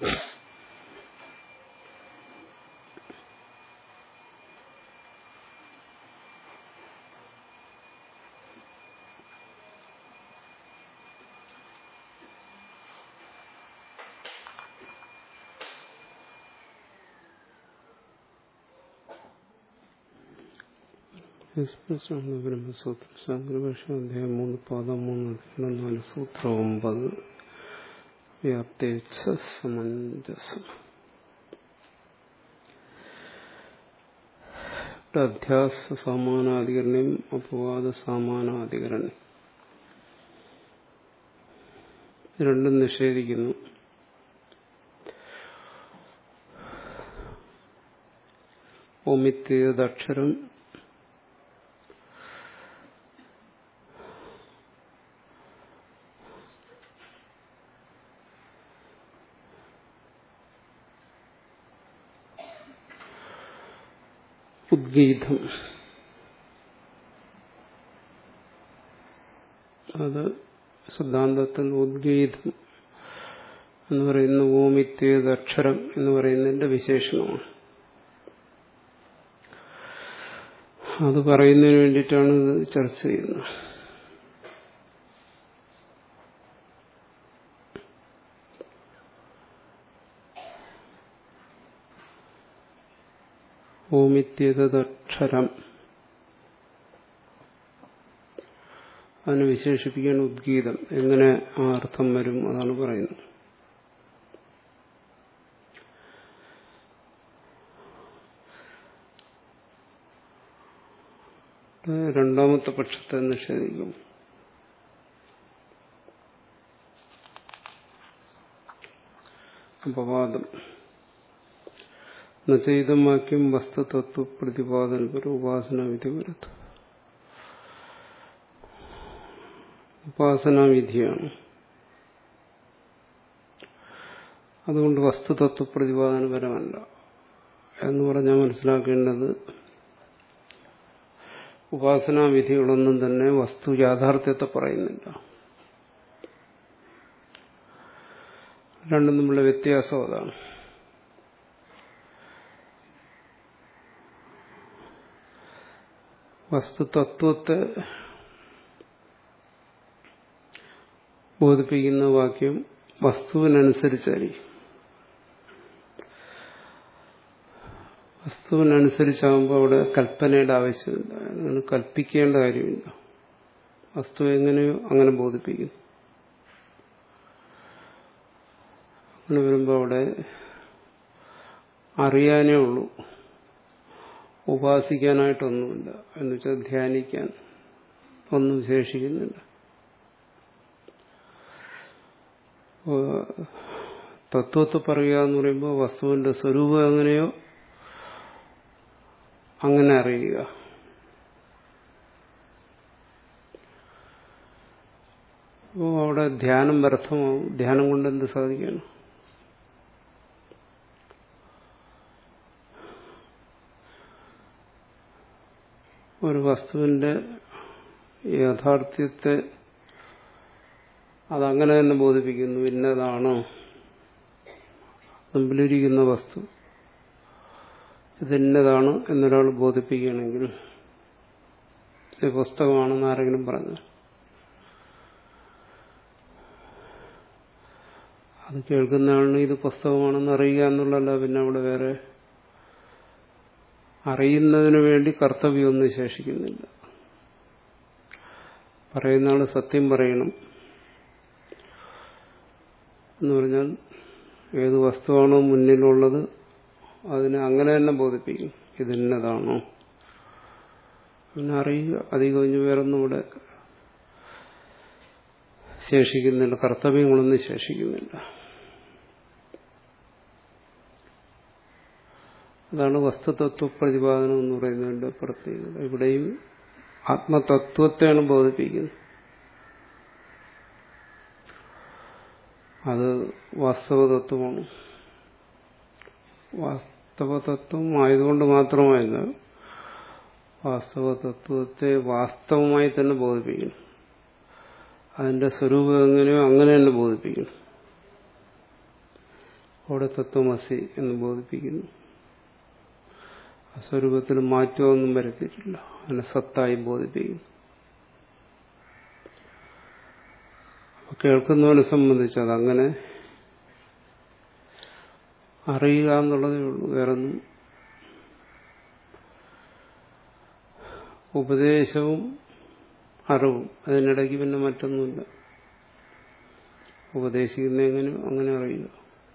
ബ്രഹ്മസൂത്രം സംഗ്രഭാഷ അധ്യായം മൂന്ന് പാദം മൂന്ന് അധികം നാല് സൂത്രം ഒമ്പത് വ്യാപ്തേച്ഛ സമഞ്ജസം അധ്യാസ സമാനാധികരണം അപവാദ സമാനാധികരണം രണ്ടും നിഷേധിക്കുന്നു ഒമിത്യതക്ഷരം ഉദ്ഗീതം അത് സിദ്ധാന്തത്തിൽ ഉദ്ഗീതം എന്ന് പറയുന്ന ഓമിത്യേതക്ഷരം എന്ന് പറയുന്നതിന്റെ വിശേഷണമാണ് അത് പറയുന്നതിന് വേണ്ടിയിട്ടാണ് ഇത് ചർച്ച ചെയ്യുന്നത് ഓമിത്യതക്ഷരം അതിനെ വിശേഷിപ്പിക്കാൻ ഉദ്ഗീതം എങ്ങനെ ആ അർത്ഥം വരും അതാണ് പറയുന്നത് രണ്ടാമത്തെ പക്ഷത്തെ നിഷേധിക്കും അപവാദം നചൈതം വാക്യം വസ്തുതത്വ പ്രതിപാദനപര ഉപാസന വിധി വരുത്ത ഉപാസനാവിധിയാണ് അതുകൊണ്ട് വസ്തുതത്വ പ്രതിപാദനപരമല്ല എന്ന് പറഞ്ഞാൽ മനസ്സിലാക്കേണ്ടത് ഉപാസനാവിധികളൊന്നും തന്നെ വസ്തു യാഥാർത്ഥ്യത്തെ പറയുന്നില്ല രണ്ടും തമ്മിലുള്ള വ്യത്യാസം അതാണ് വസ്തുതത്വത്തെ ബോധിപ്പിക്കുന്ന വാക്യം വസ്തുവിനനുസരിച്ചായിരിക്കും വസ്തുവിനനുസരിച്ചാകുമ്പോൾ അവിടെ കൽപ്പനയുടെ ആവശ്യമില്ല അങ്ങനെ കൽപ്പിക്കേണ്ട കാര്യമില്ല വസ്തു എങ്ങനെയോ അങ്ങനെ ബോധിപ്പിക്കുന്നു അങ്ങനെ വരുമ്പോൾ അവിടെ അറിയാനേ ഉള്ളൂ ഉപാസിക്കാനായിട്ടൊന്നുമില്ല എന്ന് വെച്ചാൽ ധ്യാനിക്കാൻ ഒന്നും വിശേഷിക്കുന്നില്ല തത്വത്തെ പറയുക എന്ന് പറയുമ്പോൾ വസ്തുവിന്റെ സ്വരൂപം എങ്ങനെയോ അങ്ങനെ അറിയുക അപ്പോൾ അവിടെ ധ്യാനം വ്യർത്ഥമാവും ധ്യാനം കൊണ്ട് എന്ത് സാധിക്കണം ഒരു വസ്തുവിന്റെ യാഥാർത്ഥ്യത്തെ അതങ്ങനെ തന്നെ ബോധിപ്പിക്കുന്നു ഇന്നതാണോ മുമ്പിലിരിക്കുന്ന വസ്തു ഇതിന്നതാണ് എന്നൊരാൾ ബോധിപ്പിക്കുകയാണെങ്കിൽ ഇത് പുസ്തകമാണെന്ന് ആരെങ്കിലും പറഞ്ഞു അത് കേൾക്കുന്ന ആളിന് ഇത് പുസ്തകമാണെന്ന് അറിയുക എന്നുള്ളതല്ല പിന്നെ അവിടെ വേറെ അറിയുന്നതിന് വേണ്ടി കർത്തവ്യമൊന്നും ശേഷിക്കുന്നില്ല പറയുന്ന ആള് സത്യം പറയണം എന്ന് പറഞ്ഞാൽ ഏത് വസ്തുവാണോ മുന്നിലുള്ളത് അതിനെ അങ്ങനെ തന്നെ ബോധിപ്പിക്കും ഇതിന്നതാണോ പിന്നെ അറിയുക അധികം കഴിഞ്ഞ് വേറൊന്നും ഇവിടെ ശേഷിക്കുന്നില്ല കർത്തവ്യങ്ങളൊന്നും ശേഷിക്കുന്നില്ല അതാണ് വസ്തുതത്വ പ്രതിപാദനം എന്ന് പറയുന്നതിന്റെ പ്രത്യേകത ഇവിടെയും ആത്മതത്വത്തെയാണ് ബോധിപ്പിക്കുന്നത് അത് വാസ്തവതത്വമാണ് വാസ്തവതത്വം ആയതുകൊണ്ട് മാത്രമായത് വാസ്തവതത്വത്തെ വാസ്തവമായി തന്നെ ബോധിപ്പിക്കുന്നു അതിന്റെ സ്വരൂപം എങ്ങനെയോ അങ്ങനെ തന്നെ ബോധിപ്പിക്കുന്നു അവിടെ തത്വമസി എന്ന് ബോധിപ്പിക്കുന്നു ആ സ്വരൂപത്തിൽ മാറ്റമൊന്നും വരുത്തിയിട്ടില്ല അതിനെ സത്തായി ബോധിപ്പിക്കുന്നു അപ്പൊ കേൾക്കുന്നവനെ സംബന്ധിച്ച് അതങ്ങനെ അറിയുക എന്നുള്ളതേ ഉള്ളൂ വേറൊന്നും ഉപദേശവും അറിവും അതിനിടയ്ക്ക് പിന്നെ മറ്റൊന്നുമില്ല ഉപദേശിക്കുന്ന എങ്ങനെ അങ്ങനെ അറിയുക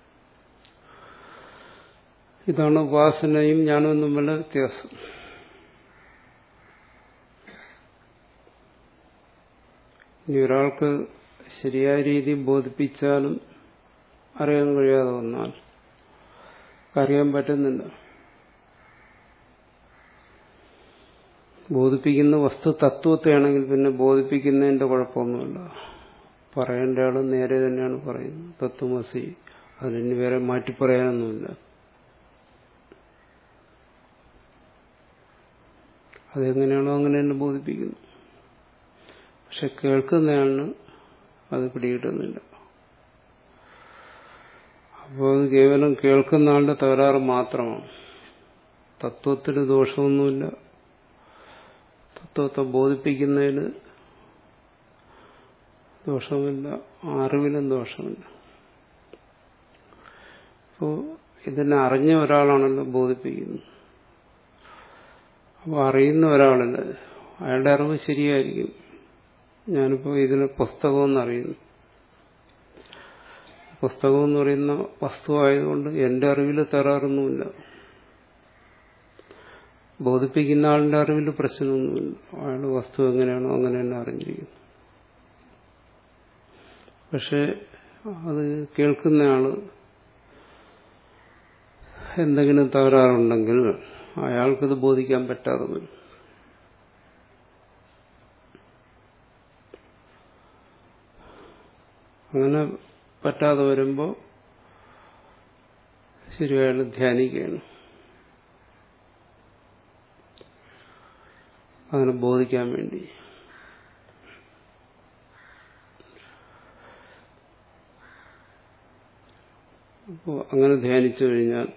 ഇതാണ് ഉപാസനയും ജ്ഞാനവും തമ്മിലുള്ള വ്യത്യാസം ഇനി ഒരാൾക്ക് ശരിയായ രീതിയിൽ ബോധിപ്പിച്ചാലും അറിയാൻ കഴിയാതെ വന്നാൽ അറിയാൻ പറ്റുന്നില്ല ബോധിപ്പിക്കുന്ന വസ്തു തത്വത്തെയാണെങ്കിൽ പിന്നെ ബോധിപ്പിക്കുന്നതിന്റെ കുഴപ്പമൊന്നുമില്ല പറയേണ്ട ആൾ നേരെ തന്നെയാണ് പറയുന്നത് തത്വമസി അതിന് വേറെ മാറ്റി പറയാനൊന്നുമില്ല അതെങ്ങനെയാണോ അങ്ങനെ തന്നെ ബോധിപ്പിക്കുന്നു പക്ഷെ കേൾക്കുന്നയാളിന് അത് പിടികിട്ടുന്നില്ല അപ്പോൾ അത് കേവലം കേൾക്കുന്ന ആളുടെ തകരാറ് മാത്രമാണ് തത്വത്തിന് ദോഷമൊന്നുമില്ല തത്വത്തെ ബോധിപ്പിക്കുന്നതിന് ദോഷമില്ല അറിവിനും ദോഷമില്ല അപ്പോൾ ഇതിനെ അറിഞ്ഞ ഒരാളാണല്ലോ ബോധിപ്പിക്കുന്നത് അപ്പോൾ അറിയുന്ന ഒരാളല്ല അയാളുടെ അറിവ് ശരിയായിരിക്കും ഞാനിപ്പോൾ ഇതിനെ പുസ്തകമെന്നറിയുന്നു പുസ്തകം എന്ന് പറയുന്ന വസ്തുവായതുകൊണ്ട് എന്റെ അറിവിൽ തരാറൊന്നുമില്ല ബോധിപ്പിക്കുന്ന ആളിന്റെ അറിവിൽ പ്രശ്നമൊന്നുമില്ല അയാൾ വസ്തു എങ്ങനെയാണോ അങ്ങനെ തന്നെ അറിഞ്ഞിരിക്കുന്നു പക്ഷെ അത് കേൾക്കുന്നയാള് എന്തെങ്കിലും തകരാറുണ്ടെങ്കിൽ അയാൾക്കത് ബോധിക്കാൻ പറ്റാതെ വരും അങ്ങനെ പറ്റാതെ വരുമ്പോൾ ശരി അയാൾ ധ്യാനിക്കുകയാണ് അങ്ങനെ ബോധിക്കാൻ വേണ്ടി അപ്പോൾ അങ്ങനെ ധ്യാനിച്ചു കഴിഞ്ഞാൽ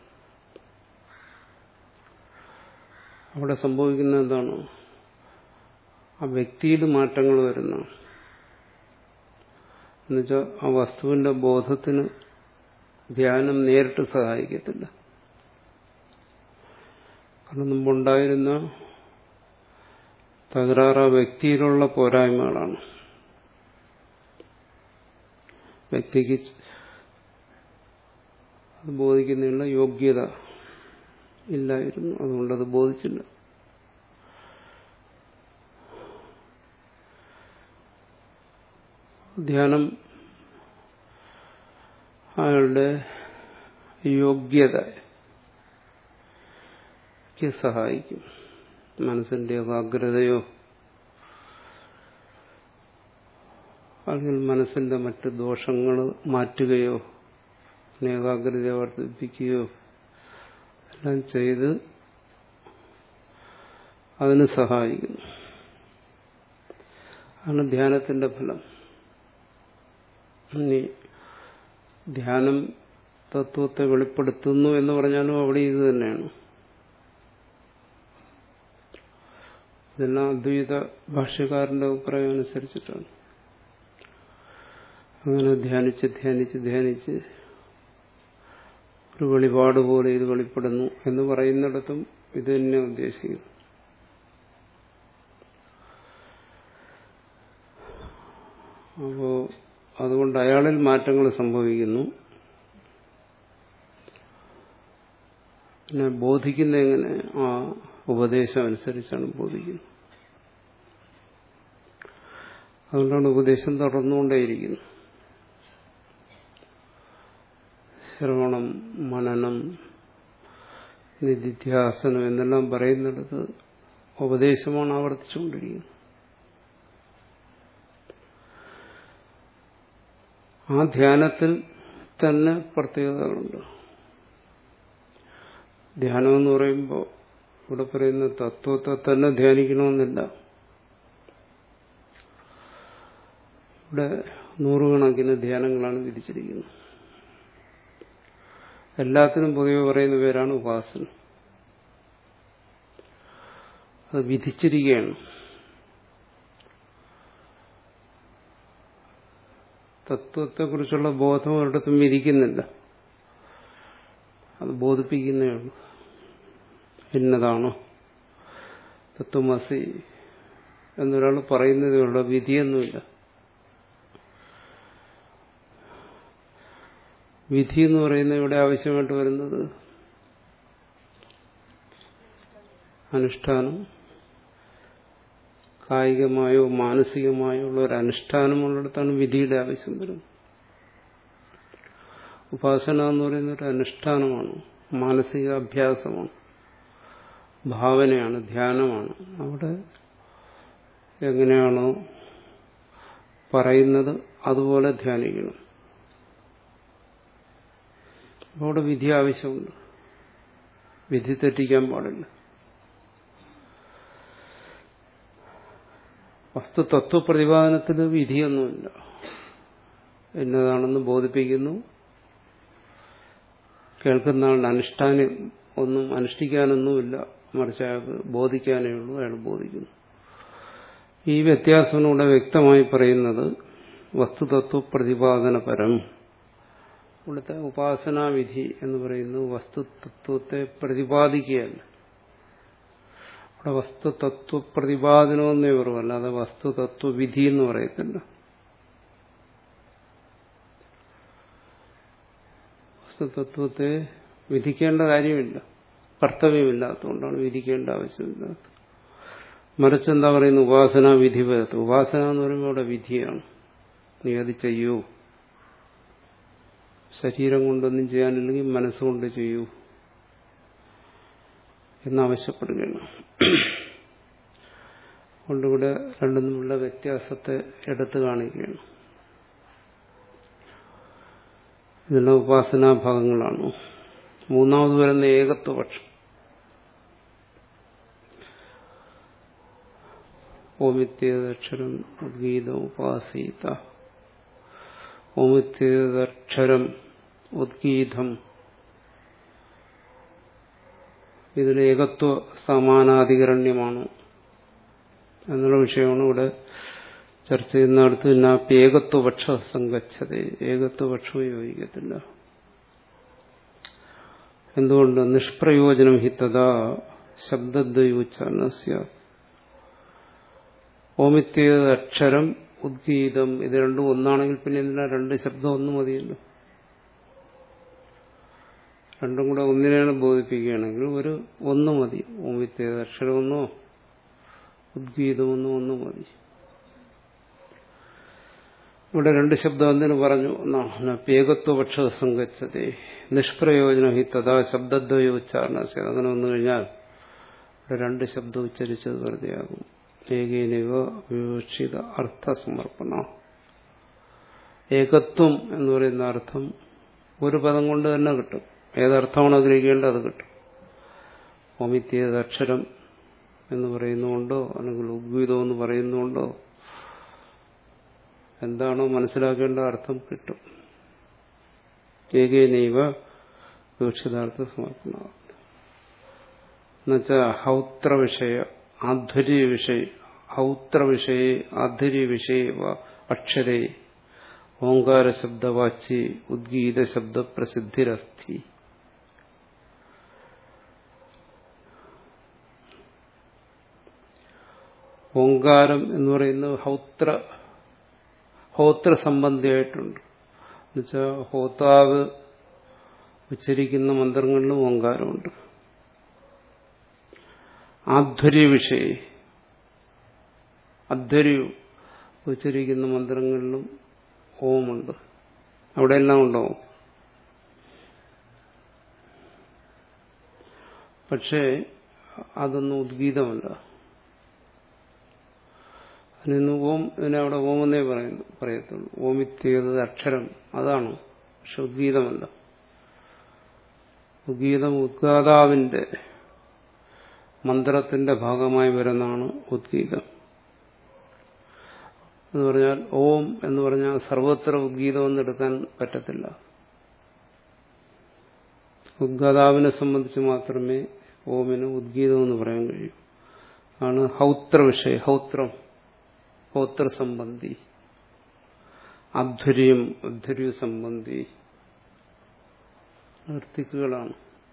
അവിടെ സംഭവിക്കുന്ന എന്താണ് ആ വ്യക്തിയിൽ മാറ്റങ്ങൾ വരുന്ന എന്നുവെച്ചാൽ ആ വസ്തുവിന്റെ ബോധത്തിന് ധ്യാനം നേരിട്ട് സഹായിക്കത്തില്ല കാരണം മുമ്പുണ്ടായിരുന്ന തകരാറ് ആ വ്യക്തിയിലുള്ള പോരായ്മകളാണ് വ്യക്തിക്ക് അത് ബോധിക്കുന്നതിനുള്ള യോഗ്യത ഇല്ലായിരുന്നു അതുകൊണ്ടത് ബോധിച്ചില്ല ധ്യാനം അയാളുടെ യോഗ്യതയ്ക്ക് സഹായിക്കും മനസ്സിന്റെ ഏകാഗ്രതയോ അല്ലെങ്കിൽ മനസ്സിന്റെ മറ്റ് ദോഷങ്ങൾ മാറ്റുകയോ ഏകാഗ്രത വർദ്ധിപ്പിക്കുകയോ എല്ലാം ചെയ്ത് അതിന് സഹായിക്കുന്നു ആണ് ധ്യാനത്തിന്റെ ഫലം ഇനി ധ്യാനം തത്വത്തെ വെളിപ്പെടുത്തുന്നു എന്ന് പറഞ്ഞാലും അവിടെ ഇത് തന്നെയാണ് ഇതെല്ലാം അദ്വൈത ഭാഷ്യക്കാരന്റെ അഭിപ്രായം അനുസരിച്ചിട്ടാണ് അങ്ങനെ ധ്യാനിച്ച് ധ്യാനിച്ച് ധ്യാനിച്ച് ഒരു വെളിപാട് പോലെ ഇത് വെളിപ്പെടുന്നു എന്ന് പറയുന്നിടത്തും ഇത് തന്നെ ഉദ്ദേശിക്കുന്നു അപ്പോ അതുകൊണ്ട് അയാളിൽ മാറ്റങ്ങൾ സംഭവിക്കുന്നു പിന്നെ ബോധിക്കുന്ന എങ്ങനെ ആ ഉപദേശം അനുസരിച്ചാണ് ബോധിക്കുന്നത് അതുകൊണ്ടാണ് ഉപദേശം തുടർന്നുകൊണ്ടേയിരിക്കുന്നത് ശ്രവണം മനനം നിധിധ്യാസനം എന്നെല്ലാം പറയുന്നിടത്ത് ഉപദേശമാണ് ആവർത്തിച്ചുകൊണ്ടിരിക്കുന്നത് ആ ധ്യാനത്തിൽ തന്നെ പ്രത്യേകതകളുണ്ട് ധ്യാനം എന്ന് പറയുമ്പോൾ ഇവിടെ പറയുന്ന തത്വത്തെ തന്നെ ധ്യാനിക്കണമെന്നില്ല ഇവിടെ നൂറുകണക്കിന് ധ്യാനങ്ങളാണ് വിധിച്ചിരിക്കുന്നത് എല്ലാത്തിനും പൊതുവെ പറയുന്ന പേരാണ് ഉപാസന അത് വിധിച്ചിരിക്കുകയാണ് തത്വത്തെക്കുറിച്ചുള്ള ബോധം ഒരിടത്തും വിധിക്കുന്നില്ല അത് ബോധിപ്പിക്കുന്നേ ഉള്ളൂ ഇന്നതാണോ തത്വമസി എന്നൊരാൾ പറയുന്നതേ ഉള്ളൂ വിധിയൊന്നുമില്ല വിധി എന്ന് പറയുന്നത് ഇവിടെ ആവശ്യമായിട്ട് വരുന്നത് അനുഷ്ഠാനം കായികമായോ മാനസികമായോ ഉള്ള ഒരു അനുഷ്ഠാനമുള്ളിടത്താണ് വിധിയുടെ ആവശ്യം വരുന്നത് ഉപാസന എന്ന് പറയുന്ന ഒരു അനുഷ്ഠാനമാണ് മാനസിക അഭ്യാസമാണ് ഭാവനയാണ് ധ്യാനമാണ് അവിടെ എങ്ങനെയാണോ പറയുന്നത് അതുപോലെ ധ്യാനിക്കണം അവിടെ വിധി ആവശ്യമുണ്ട് വിധി തെറ്റിക്കാൻ പാടില്ല വസ്തു തത്വപ്രതിപാദനത്തിന് വിധിയൊന്നുമില്ല എന്നതാണെന്ന് ബോധിപ്പിക്കുന്നു കേൾക്കുന്ന ആളുടെ അനുഷ്ഠാനം ഒന്നും അനുഷ്ഠിക്കാനൊന്നുമില്ല മറിച്ച് അയാൾക്ക് ബോധിക്കാനേ ഉള്ളൂ അയാൾ ബോധിക്കുന്നു ഈ വ്യത്യാസത്തിലൂടെ വ്യക്തമായി പറയുന്നത് വസ്തുതത്വ പ്രതിപാദനപരം ഇവിടുത്തെ ഉപാസനാവിധി എന്ന് പറയുന്നത് വസ്തുതത്വത്തെ പ്രതിപാദിക്കുകയല്ല അവിടെ വസ്തുതത്വ പ്രതിപാദനമെന്നേ പറയും അല്ലാതെ വസ്തുതത്വ വിധി എന്ന് പറയത്തില്ല വസ്തുതത്വത്തെ വിധിക്കേണ്ട കാര്യമില്ല കർത്തവ്യമില്ലാത്തതുകൊണ്ടാണ് വിധിക്കേണ്ട ആവശ്യമില്ലാത്തത് മറിച്ച് എന്താ പറയുന്നത് ഉപാസന വിധി ഉപാസന എന്ന് പറയുമ്പോൾ അവിടെ വിധിയാണ് നീ അത് ചെയ്യൂ ശരീരം കൊണ്ടൊന്നും ചെയ്യാനില്ലെങ്കിൽ മനസ്സുകൊണ്ട് ചെയ്യൂ എന്നാവശ്യപ്പെടുകയാണ് അതുകൊണ്ടിവിടെ രണ്ടും തമ്മിലുള്ള വ്യത്യാസത്തെ എടുത്തു കാണിക്കുകയാണ് ഇതെല്ലാം ഉപാസനാ ഭാഗങ്ങളാണ് മൂന്നാമത് വരുന്ന ഏകത്വപക്ഷം ഓമിത്യേതക്ഷരം ഉദ്ഗീതം ഉപാസീത ഓമിത്യേതക്ഷരം ഉദ്ഗീതം ഇതിന് ഏകത്വ സമാനാധികരണ്യമാണ് എന്നുള്ള വിഷയമാണ് ഇവിടെ ചർച്ച ചെയ്യുന്നിടത്ത് പിന്നെ ഏകത്വപക്ഷ സംഗച്ഛത ഏകത്വപക്ഷം യോജിക്കത്തില്ല എന്തുകൊണ്ട് നിഷ്പ്രയോജനം ഹിത്തത ശബ്ദദ്വയോച്ചാരണസ്യ ഓമിത്യേത അക്ഷരം ഉദ്ഗീതം ഇത് രണ്ടും ഒന്നാണെങ്കിൽ പിന്നെ എന്തിനാ രണ്ട് ശബ്ദം ഒന്നും മതിയല്ലോ രണ്ടും കൂടെ ഒന്നിനെയാണ് ബോധിപ്പിക്കുകയാണെങ്കിൽ ഒരു ഒന്ന് മതി ഓമിത്യേത അക്ഷരമൊന്നോ ഉദ്ഗീതമൊന്നോ ഒന്നും മതി ഇവിടെ രണ്ട് ശബ്ദം എന്തിനു പറഞ്ഞു ഏകത്വപക്ഷ സംഗച്ചതേ നിഷ്പ്രയോജന ഹി തഥാ ശബ്ദദ്വയ ഉച്ചാരണ അങ്ങനെ വന്നു കഴിഞ്ഞാൽ ഇവിടെ രണ്ട് ശബ്ദം ഉച്ചരിച്ചത് വെറുതെയാകും ഏകേനവ വിവക്ഷിത അർത്ഥസമർപ്പണ ഏകത്വം എന്ന് പറയുന്ന അർത്ഥം ഒരു പദം കൊണ്ട് തന്നെ കിട്ടും ഏതർത്ഥമാണ് ഗ്രഹിക്കേണ്ടത് അത് കിട്ടും ഓമിത്യേത് അക്ഷരം എന്ന് പറയുന്നുകൊണ്ടോ അല്ലെങ്കിൽ ഉദ്ഗീതം എന്ന് പറയുന്നുകൊണ്ടോ എന്താണോ മനസ്സിലാക്കേണ്ട അർത്ഥം കിട്ടും ഏകേനൈവ വിവക്ഷിതാർത്ഥ സമർപ്പണ എന്നുവെച്ചാൽ ഹൗത്ര വിഷയ ആധ്വര്യ വിഷയ ഹൗത്ര വിഷയ ആധ്വര്യ വിഷയ അക്ഷരേ ഓങ്കാര ശബ്ദവാച്ചി ഉദ്ഗീത ശബ്ദ പ്രസിദ്ധിരസ്ഥി ഓങ്കാരം എന്ന് പറയുന്നത് ഹൗത്ര ഹോത്ര സംബന്ധിയായിട്ടുണ്ട് എന്നുവെച്ചാൽ ഹോതാവ് ഉച്ചരിക്കുന്ന മന്ത്രങ്ങളിലും ഓങ്കാരമുണ്ട് ആധ്വര്യ വിഷയ അധ്വര്യ ഉച്ചരിക്കുന്ന മന്ത്രങ്ങളിലും ഓമുണ്ട് അവിടെയെല്ലാം ഉണ്ടാവും പക്ഷേ അതൊന്നും ഉദ്ഗീതമല്ല അതിന് ഓം ഇതിനെ അവിടെ ഓമെന്നേ പറയുന്നു പറയത്തുള്ളൂ ഓമിത്യത് അക്ഷരം അതാണ് പക്ഷെ ഉദ്ഗീതമല്ല ഉദ്ഗീതം ഉദ്ഗാതാവിന്റെ മന്ത്രത്തിന്റെ ഭാഗമായി വരുന്നതാണ് ഉദ്ഗീതം എന്ന് പറഞ്ഞാൽ ഓം എന്ന് പറഞ്ഞാൽ സർവത്ര ഉദ്ഗീതം എടുക്കാൻ പറ്റത്തില്ല ഉദ്ഗാതാവിനെ സംബന്ധിച്ച് മാത്രമേ ഓമിന് ഉദ്ഗീതം എന്ന് പറയാൻ കഴിയൂ ആണ് ഹൗത്ര വിഷയം ഹൗത്രം ഹൗത്ര സംബന്ധി അധ്വര്യം അധ്വര്യ സംബന്ധി ഋത്തിക്കുകളാണ്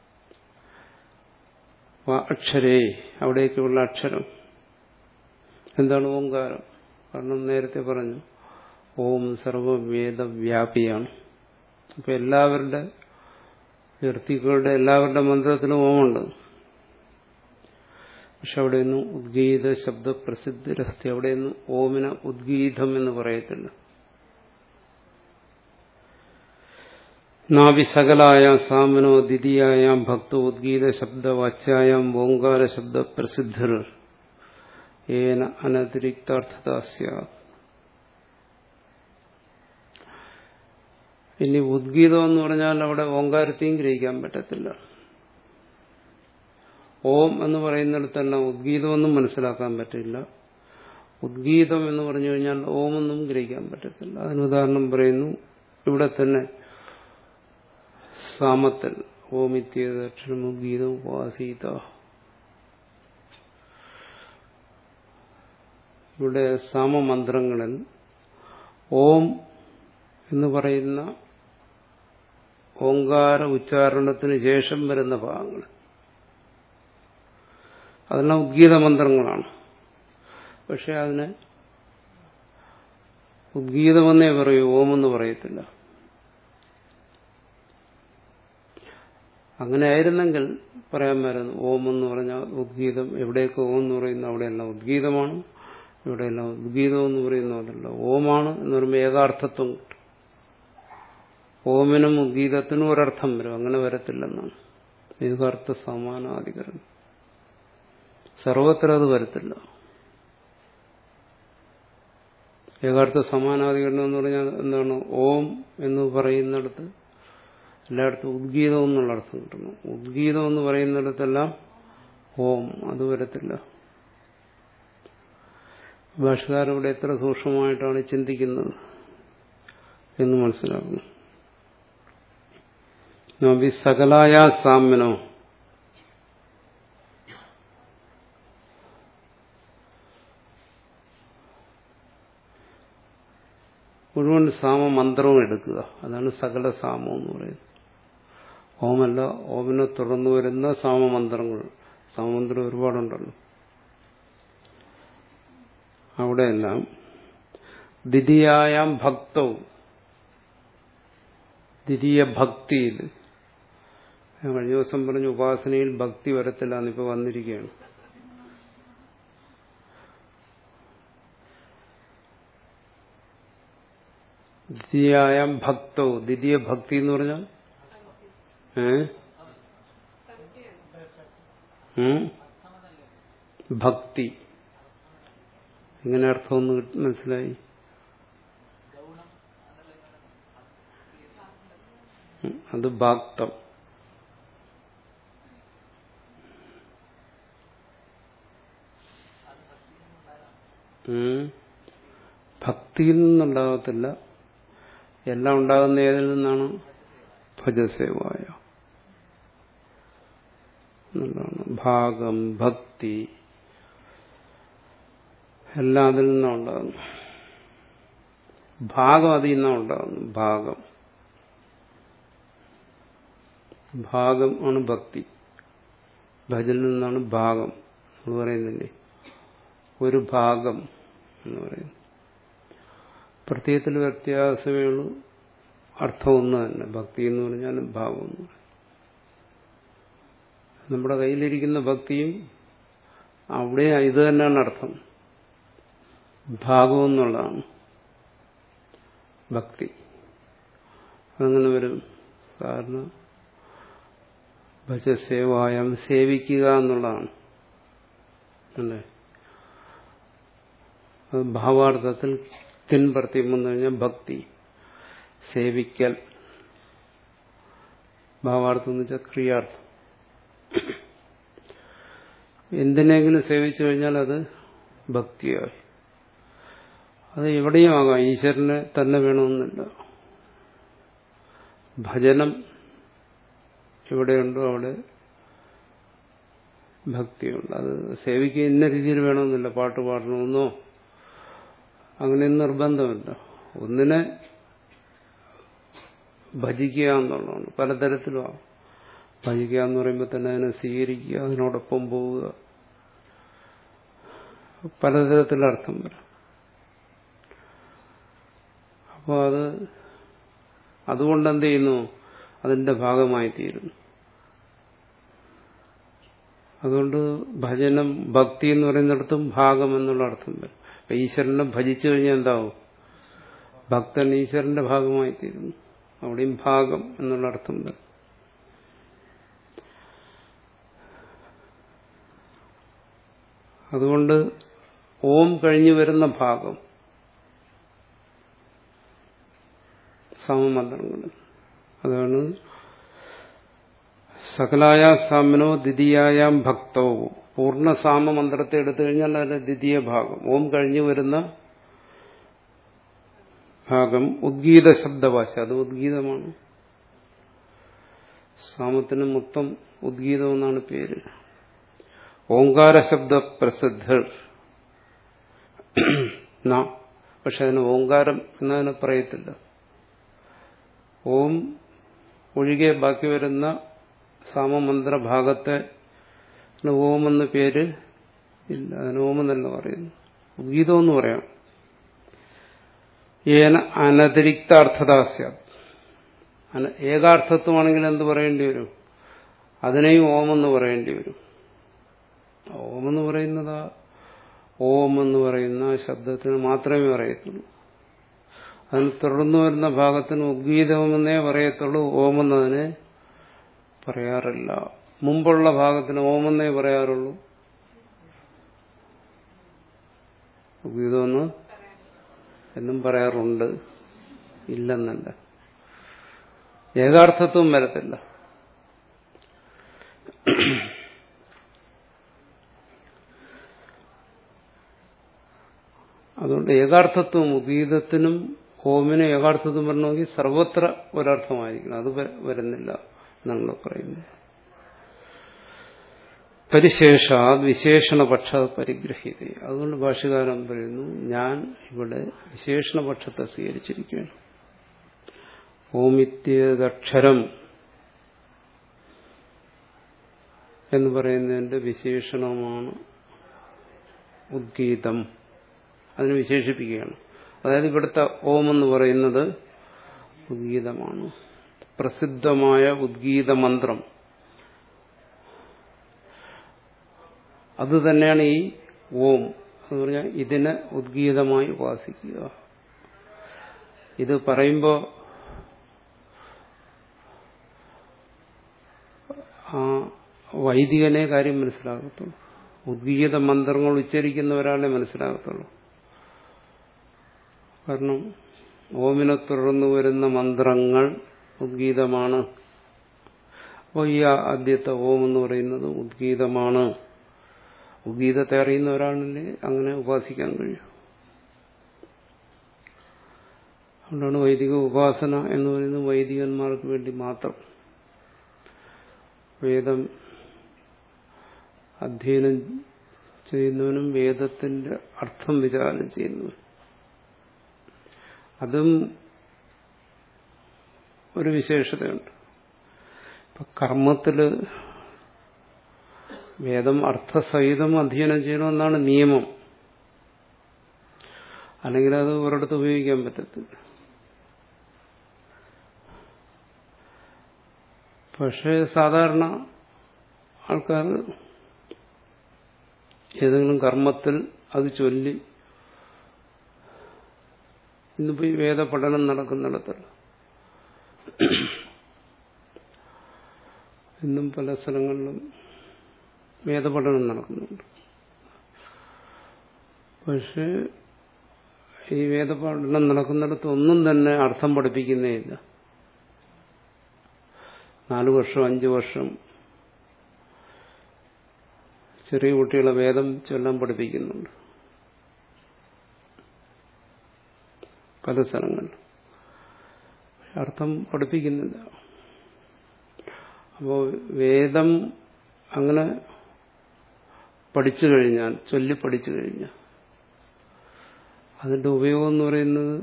അക്ഷരേ അവിടേക്കുള്ള അക്ഷരം എന്താണ് ഓംകാരം കാരണം നേരത്തെ പറഞ്ഞു ഓം സർവവേദവ്യാപിയാണ് അപ്പൊ എല്ലാവരുടെ ഋത്തിക്കുകളുടെ എല്ലാവരുടെ മന്ത്രത്തിലും ഓമുണ്ട് പക്ഷെ അവിടെയൊന്നും ഉദ്ഗീത ശബ്ദ പ്രസിദ്ധരസ്തി അവിടെയൊന്നും ഓമിന ഉദ്ഗീതം എന്ന് പറയത്തില്ല നാവിസകലായാം സാമനോ ദ്വിതീയായാം ഭക്തോ ഉദ്ഗീത ശബ്ദ വാച്യായാം ഓങ്കാര ശബ്ദ പ്രസിദ്ധർ ഏന അനതിരിക്താർത്ഥത ഇനി ഉദ്ഗീതം എന്ന് പറഞ്ഞാൽ അവിടെ ഓങ്കാരത്തെയും ഗ്രഹിക്കാൻ പറ്റത്തില്ല ഓം എന്ന് പറയുന്നിടത്തെല്ലാം ഉദ്ഗീതമൊന്നും മനസ്സിലാക്കാൻ പറ്റില്ല ഉദ്ഗീതം എന്ന് പറഞ്ഞു കഴിഞ്ഞാൽ ഓമൊന്നും ഗ്രഹിക്കാൻ പറ്റത്തില്ല അതിന് ഉദാഹരണം പറയുന്നു ഇവിടെ തന്നെ സാമത്തിൽ ഓമിത്യക്ഷരമുദ്ഗീതം ഉപാസീത ഇവിടെ സാമമന്ത്രങ്ങളിൽ ഓം എന്ന് പറയുന്ന ഓങ്കാര ഉച്ചാരണത്തിന് ശേഷം വരുന്ന ഭാഗങ്ങൾ അതെല്ലാം ഉദ്ഗീത മന്ത്രങ്ങളാണ് പക്ഷെ അതിന് ഉദ്ഗീതമെന്നേ പറയൂ ഓമെന്ന് പറയത്തില്ല അങ്ങനെ ആയിരുന്നെങ്കിൽ പറയാൻ വരുന്നു ഓം എന്ന് പറഞ്ഞാൽ ഉദ്ഗീതം എവിടെയൊക്കെ ഓം എന്ന് പറയുന്ന അവിടെയെല്ലാം ഉദ്ഗീതമാണ് ഇവിടെയെല്ലാം ഉദ്ഗീതം എന്ന് പറയുന്നതല്ല ഓമാണ് എന്ന് പറയുമ്പോൾ ഏകാർത്ഥത്വം കിട്ടും ഓമിനും ഉദ്ഗീതത്തിനും ഒരർത്ഥം വരും അങ്ങനെ വരത്തില്ലെന്നാണ് ഏകാർത്ഥ സമാനാധികരണം സർവത്ര അത് വരത്തില്ല ഏകാർത്ഥ സമാനാധികരണം എന്ന് പറഞ്ഞാൽ എന്താണ് ഓം എന്ന് പറയുന്നിടത്ത് എല്ലായിടത്തും ഉദ്ഗീതം എന്നുള്ള അർത്ഥം കിട്ടുന്നു ഉദ്ഗീതം എന്ന് പറയുന്നിടത്തെല്ലാം ഓം അത് വരത്തില്ല ഭാഷകാരവിടെ എത്ര സൂക്ഷ്മമായിട്ടാണ് ചിന്തിക്കുന്നത് എന്ന് മനസ്സിലാക്കുന്നു നോബി സകലായ സാമ്യനോ മുഴുവൻ സാമമന്ത്രവും എടുക്കുക അതാണ് സകല സാമം എന്ന് പറയുന്നത് ഓമല്ല ഓമിനെ തുടർന്നു വരുന്ന സാമമന്ത്രങ്ങൾ സാമമന്ത്രം ഒരുപാടുണ്ടല്ലോ അവിടെയെല്ലാം ദ്വിതീയായാം ഭക്തവും ദ്വിതീയ ഭക്തിയിൽ ഞാൻ കഴിഞ്ഞ ദിവസം പറഞ്ഞു ഉപാസനയിൽ ഭക്തി വരത്തില്ല എന്നിപ്പോ വന്നിരിക്കുകയാണ് ദ്വിതീയായാം ഭക്തവും ദ്വിതീയ ഭക്തി എന്ന് പറഞ്ഞാൽ ഏ ഉം? ഭക്തി എങ്ങനെ അർത്ഥമൊന്ന് മനസ്സിലായി ഉം, അത് ഭക്തം ഉം. ഭക്തിയിൽ നിന്നുണ്ടാകത്തില്ല എല്ലാം ഉണ്ടാകുന്ന ഏതിൽ നിന്നാണ് ഭജസേവായ എന്നുള്ളതാണ് ഭാഗം ഭക്തി എല്ലാം അതിൽ നിന്നാണ് ഉണ്ടാകുന്നു ഭാഗം അതിൽ നിന്നാണ് ഉണ്ടാകുന്നു ഭാഗം ഭാഗം ആണ് ഭക്തി ഭജനിൽ നിന്നാണ് ഭാഗം എന്ന് പറയുന്നില്ലേ ഒരു ഭാഗം എന്ന് പറയുന്നു പ്രത്യയത്തിൽ വ്യത്യാസമേ ഉള്ളൂ അർത്ഥം ഒന്ന് തന്നെ ഭക്തി എന്ന് പറഞ്ഞാലും ഭാവം എന്ന് പറയും നമ്മുടെ കയ്യിലിരിക്കുന്ന ഭക്തിയും അവിടെ ഇത് തന്നെയാണ് അർത്ഥം ഭാഗം എന്നുള്ളതാണ് ഭക്തി അങ്ങനെ വരും കാരണം ഭജസേവായം സേവിക്കുക എന്നുള്ളതാണ് അല്ലേ അത് ഭാവാർത്ഥത്തിൽ തിൻപ്രത്യം വന്നു കഴിഞ്ഞാൽ ഭക്തി സേവിക്കൽ ഭാവാർത്ഥം എന്ന് വെച്ചാൽ ക്രിയാർത്ഥം എന്തിനെങ്കിലും സേവിച്ചു കഴിഞ്ഞാൽ അത് ഭക്തിയായി അത് എവിടെയും ആകാം ഈശ്വരനെ തന്നെ വേണമെന്നില്ല ഭജനം എവിടെയുണ്ടോ അവിടെ ഭക്തിയുണ്ട് അത് സേവിക്കുക ഇന്ന രീതിയിൽ വേണമെന്നില്ല പാട്ട് പാടണമെന്നോ അങ്ങനെ നിർബന്ധമില്ല ഒന്നിനെ ഭജിക്കുക എന്നുള്ളതാണ് പലതരത്തിലുമാണ് ഭജിക്കുക എന്ന് പറയുമ്പോൾ തന്നെ അതിനെ സ്വീകരിക്കുക അതിനോടൊപ്പം പോവുക പലതരത്തിലുള്ള അർത്ഥം വരാം അപ്പോൾ അത് അതുകൊണ്ട് എന്ത് ചെയ്യുന്നു അതിന്റെ ഭാഗമായി തീരുന്നു അതുകൊണ്ട് ഭജനം ഭക്തി എന്ന് പറയുന്നിടത്തും ഭാഗം എന്നുള്ള അർത്ഥം വരും അപ്പൊ ഈശ്വരനെ ഭജിച്ചു കഴിഞ്ഞാൽ എന്താവും ഭക്തൻ ഈശ്വരന്റെ ഭാഗമായി തീരുന്നു അവിടെയും ഭാഗം എന്നുള്ള അർത്ഥം വരും അതുകൊണ്ട് ഓം കഴിഞ്ഞു വരുന്ന ഭാഗം സമമന്ത്രങ്ങൾ അതാണ് സകലായ സാമനോ ദ്വിതീയായാം ഭക്തോ പൂർണ്ണ സാമ മന്ത്രത്തെ എടുത്തു കഴിഞ്ഞാൽ അതിന്റെ ദ്വിതീയ ഭാഗം ഓം കഴിഞ്ഞു വരുന്ന ഭാഗം ഉദ്ഗീത ശബ്ദഭാഷ അത് ഉദ്ഗീതമാണ് സാമത്തിന് മൊത്തം ഉദ്ഗീതം എന്നാണ് പേര് ഓങ്കാര ശബ്ദ പ്രസിദ്ധർ പക്ഷെ അതിന് ഓങ്കാരം എന്നതിനെ പറയത്തില്ല ഓം ഒഴികെ ബാക്കി വരുന്ന സാമമന്ത്ര ഭാഗത്തെ ഓം എന്ന പേര് ഇല്ല അതിന് ഓം എന്നല്ല പറയുന്നു ഗീതം എന്ന് പറയാം ഏന അനതിരിക്താർത്ഥദാസ്യ ഏകാർത്ഥത്വമാണെങ്കിൽ എന്ത് പറയേണ്ടി വരും അതിനെയും ഓമെന്ന് പറയേണ്ടി വരും ഓമെന്ന് പറയുന്നത് ഓം എന്ന് പറയുന്ന ശബ്ദത്തിന് മാത്രമേ പറയത്തുള്ളൂ അതിന് തുടർന്നു വരുന്ന ഭാഗത്തിന് ഉദ്ഗീതമെന്നേ പറയത്തുള്ളൂ ഓമെന്നതിനെ പറയാറില്ല മുമ്പുള്ള ഭാഗത്തിന് ഓമെന്നേ പറയാറുള്ളൂ ഉദ്ഗീതമെന്ന് എന്നും പറയാറുണ്ട് ഇല്ലെന്നല്ല ഏകാർത്ഥത്വം വരത്തില്ല അതുകൊണ്ട് ഏകാർത്ഥത്വം ഉദീതത്തിനും ഓമിന് ഏകാർത്ഥത്വം വരണമെങ്കിൽ സർവത്ര ഒരർത്ഥമായിരിക്കണം അത് വരുന്നില്ല എന്നാണ് പറയുന്നത് പരിശേഷ വിശേഷണപക്ഷ പരിഗ്രഹീത അതുകൊണ്ട് ഭാഷകാരൻ പറയുന്നു ഞാൻ ഇവിടെ വിശേഷണപക്ഷത്തെ സ്വീകരിച്ചിരിക്കുകയാണ് ഓമിത്യതക്ഷരം എന്ന് പറയുന്നതിന്റെ വിശേഷണമാണ് ഉദ്ഗീതം അതിനെ വിശേഷിപ്പിക്കുകയാണ് അതായത് ഇവിടുത്തെ ഓം എന്ന് പറയുന്നത് ഉദ്ഗീതമാണ് പ്രസിദ്ധമായ ഉദ്ഗീത മന്ത്രം അത് തന്നെയാണ് ഈ ഓം എന്ന് പറഞ്ഞാൽ ഇതിനെ ഉദ്ഗീതമായി ഉപാസിക്കുക ഇത് പറയുമ്പോൾ ആ വൈദികനെ കാര്യം മനസ്സിലാകത്തുള്ളൂ ഉദ്ഗീത മന്ത്രങ്ങൾ ഉച്ചരിക്കുന്ന ഒരാളെ മനസ്സിലാകത്തുള്ളൂ കാരണം ഓമിനെ തുടർന്ന് വരുന്ന മന്ത്രങ്ങൾ ഉദ്ഗീതമാണ് അപ്പോൾ ഈ ആദ്യത്തെ ഓം എന്ന് പറയുന്നത് ഉദ്ഗീതമാണ് ഉദ്ഗീതത്തെ അറിയുന്ന ഒരാളിനെ അങ്ങനെ ഉപാസിക്കാൻ കഴിയും അതുകൊണ്ടാണ് വൈദിക ഉപാസന എന്ന് പറയുന്നത് വൈദികന്മാർക്ക് വേണ്ടി മാത്രം വേദം അധ്യയനം ചെയ്യുന്നവനും വേദത്തിന്റെ അർത്ഥം വിചാരം ചെയ്യുന്നവനും അതും ഒരു വിശേഷതയുണ്ട് ഇപ്പൊ കർമ്മത്തില് വേദം അർത്ഥസഹിതം അധ്യയനം ചെയ്യണമെന്നാണ് നിയമം അല്ലെങ്കിൽ അത് ഒരിടത്ത് ഉപയോഗിക്കാൻ പറ്റത്തില്ല പക്ഷേ സാധാരണ ആൾക്കാർ ഏതെങ്കിലും കർമ്മത്തിൽ അത് ചൊല്ലി ഇന്നിപ്പോ ഈ വേദപഠനം നടക്കുന്നിടത്തല്ല ഇന്നും പല സ്ഥലങ്ങളിലും വേദപഠനം നടക്കുന്നുണ്ട് പക്ഷേ ഈ വേദപഠനം നടക്കുന്നിടത്ത് ഒന്നും തന്നെ അർത്ഥം പഠിപ്പിക്കുന്നേ ഇല്ല നാലു വർഷം അഞ്ചു വർഷം ചെറിയ കുട്ടികളെ വേദം ചൊല്ലാൻ പഠിപ്പിക്കുന്നുണ്ട് പല സ്ഥലങ്ങളിൽ അർത്ഥം പഠിപ്പിക്കുന്നില്ല അപ്പോൾ വേദം അങ്ങനെ പഠിച്ചു കഴിഞ്ഞാൽ ചൊല്ലി പഠിച്ചു കഴിഞ്ഞാൽ അതിന്റെ ഉപയോഗം എന്ന് പറയുന്നത്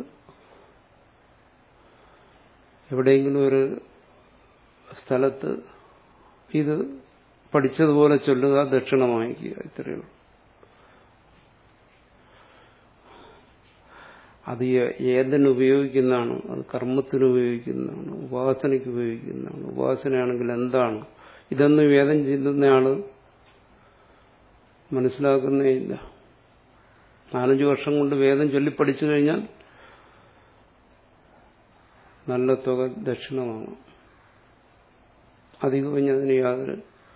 എവിടെയെങ്കിലും ഒരു സ്ഥലത്ത് ഇത് പഠിച്ചതുപോലെ ചൊല്ലുക ദക്ഷിണ വാങ്ങിക്കുക ഇത്രയേ ഉള്ളൂ അത് ഏതിന് ഉപയോഗിക്കുന്നതാണ് അത് കർമ്മത്തിന് ഉപയോഗിക്കുന്നതാണ് ഉപാസനയ്ക്ക് ഉപയോഗിക്കുന്നതാണ് ഉപാസനയാണെങ്കിൽ എന്താണ് ഇതൊന്നും വേദം ചിന്തുന്നയാള് മനസ്സിലാക്കുന്നേ ഇല്ല നാലഞ്ചു വർഷം കൊണ്ട് വേദം ചൊല്ലി പഠിച്ചു കഴിഞ്ഞാൽ നല്ല തുക ദക്ഷിണമാണ് അധികം അതിന് യാതൊരു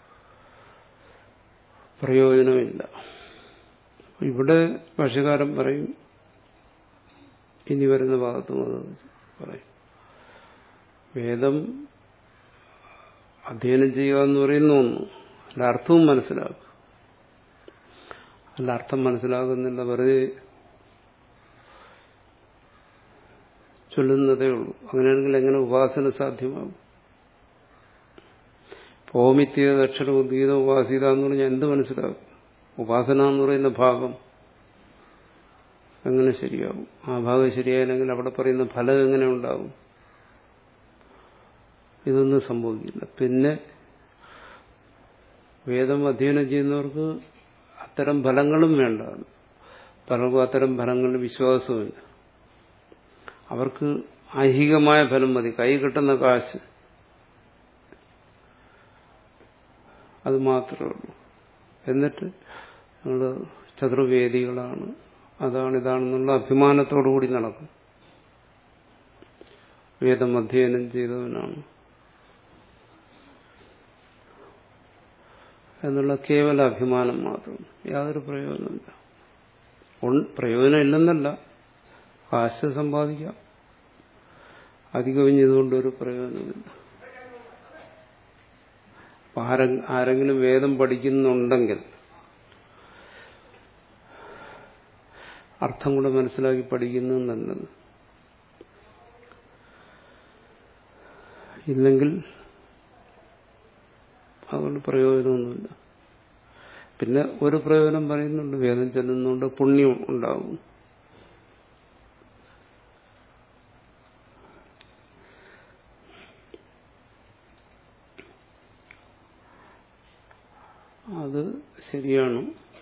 പ്രയോജനമില്ല ഇവിടെ ഭാഷകാരൻ പറയും ഇനി വരുന്ന ഭാഗത്തും അത് പറയും വേദം അധ്യയനം ചെയ്യുക എന്ന് പറയുന്ന ഒന്ന് അല്ല അർത്ഥവും മനസ്സിലാക്കുക അല്ല അർത്ഥം മനസ്സിലാകുന്നില്ല വെറുതെ ചൊല്ലുന്നതേ ഉള്ളൂ അങ്ങനെയാണെങ്കിൽ എങ്ങനെ ഉപാസന സാധ്യമാകും ഓമിത്യ ദക്ഷര ഉദ്ഗീത ഉപാസിത എന്ന് പറഞ്ഞാൽ എന്ത് മനസ്സിലാകും ഉപാസന എന്ന് പറയുന്ന ഭാഗം എങ്ങനെ ശരിയാകും ആ ഭാഗം ശരിയായില്ലെങ്കിൽ അവിടെ പറയുന്ന ഫലം എങ്ങനെ ഉണ്ടാകും ഇതൊന്നും സംഭവിക്കില്ല പിന്നെ വേദം അധ്യയനം ചെയ്യുന്നവർക്ക് അത്തരം ഫലങ്ങളും വേണ്ട പലർക്കും അത്തരം ഫലങ്ങളിൽ വിശ്വാസവുമില്ല അവർക്ക് ഐഹികമായ ഫലം മതി കൈ കിട്ടുന്ന കാശ് അത് മാത്രമേ ഉള്ളൂ എന്നിട്ട് ഞങ്ങൾ ചതുർവേദികളാണ് അതാണ് ഇതാണെന്നുള്ള അഭിമാനത്തോടു കൂടി നടക്കും വേദം അധ്യയനം ചെയ്തവനാണ് എന്നുള്ള കേവല അഭിമാനം മാത്രം യാതൊരു പ്രയോജനമില്ല പ്രയോജനം ഇല്ലെന്നല്ല കാശ് സമ്പാദിക്കാം അധികവിഞ്ഞതുകൊണ്ടൊരു പ്രയോജനമില്ല ആരെങ്കിലും വേദം പഠിക്കുന്നുണ്ടെങ്കിൽ അർത്ഥം കൂടെ മനസ്സിലാക്കി പഠിക്കുന്നത് നല്ലത് ഇല്ലെങ്കിൽ അതുകൊണ്ട് പ്രയോജനമൊന്നുമില്ല പിന്നെ ഒരു പ്രയോജനം പറയുന്നുണ്ട് വേദം ചെല്ലുന്നുണ്ട് പുണ്യം ഉണ്ടാകും അത് ശരിയാണ്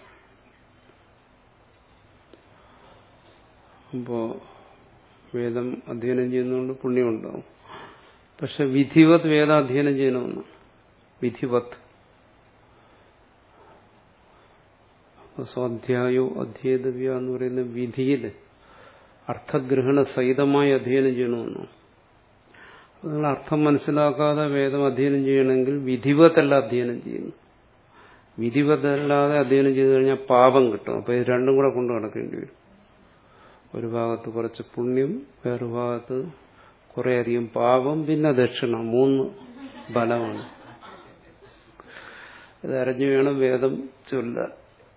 അപ്പോ വേദം അധ്യയനം ചെയ്യുന്നതുകൊണ്ട് പുണ്യമുണ്ടാവും പക്ഷെ വിധിവത് വേദാധ്യയനം ചെയ്യണമെന്ന് വിധിവത് സ്വാധ്യായോ അധ്യേതവ്യ എന്ന് പറയുന്ന വിധിയിൽ അർത്ഥഗ്രഹണ സഹിതമായി അധ്യയനം ചെയ്യണമെന്നോ നിങ്ങൾ അർത്ഥം മനസ്സിലാക്കാതെ വേദം അധ്യയനം ചെയ്യണമെങ്കിൽ വിധിവത്തല്ല അധ്യയനം ചെയ്യുന്നു വിധിവത്തല്ലാതെ അധ്യയനം ചെയ്തു കഴിഞ്ഞാൽ പാപം കിട്ടും അപ്പൊ ഇത് രണ്ടും കൂടെ കൊണ്ടു നടക്കേണ്ടി വരും ഒരു ഭാഗത്ത് കുറച്ച് പുണ്യം വേറൊരു ഭാഗത്ത് കുറേയധികം പാപം പിന്നെ ദക്ഷിണ മൂന്ന് ബലമാണ് ഇത് അറിഞ്ഞു വേണം വേദം ചൊല്ല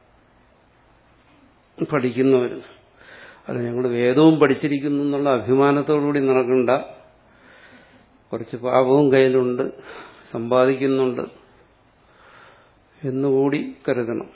പഠിക്കുന്നവർ അല്ല ഞങ്ങൾ വേദവും പഠിച്ചിരിക്കുന്നു എന്നുള്ള അഭിമാനത്തോടുകൂടി നടക്കണ്ട കുറച്ച് പാപവും കയ്യിലുണ്ട് സമ്പാദിക്കുന്നുണ്ട് എന്നുകൂടി കരുതണം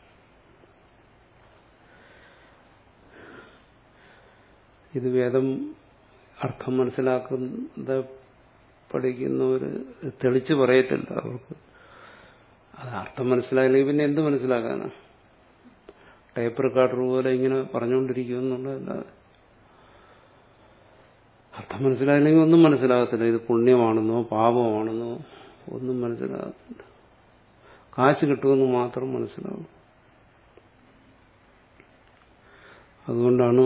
ഇത് വേദം അർത്ഥം മനസ്സിലാക്കുന്ന പഠിക്കുന്നവർ തെളിച്ച് പറയത്തില്ല അവർക്ക് അത് അർത്ഥം മനസ്സിലായില്ലെങ്കിൽ പിന്നെ എന്ത് മനസ്സിലാക്കാനാ ടൈപ്പ് റെക്കോർഡർ പോലെ ഇങ്ങനെ പറഞ്ഞുകൊണ്ടിരിക്കുമെന്നുള്ളതല്ലാതെ അർത്ഥം മനസ്സിലായില്ലെങ്കിൽ ഒന്നും മനസ്സിലാകത്തില്ല ഇത് പുണ്യമാണെന്നോ പാപമാണെന്നോ ഒന്നും മനസ്സിലാകത്തില്ല കാശ് കിട്ടുമെന്ന് മാത്രം മനസ്സിലാവും അതുകൊണ്ടാണ്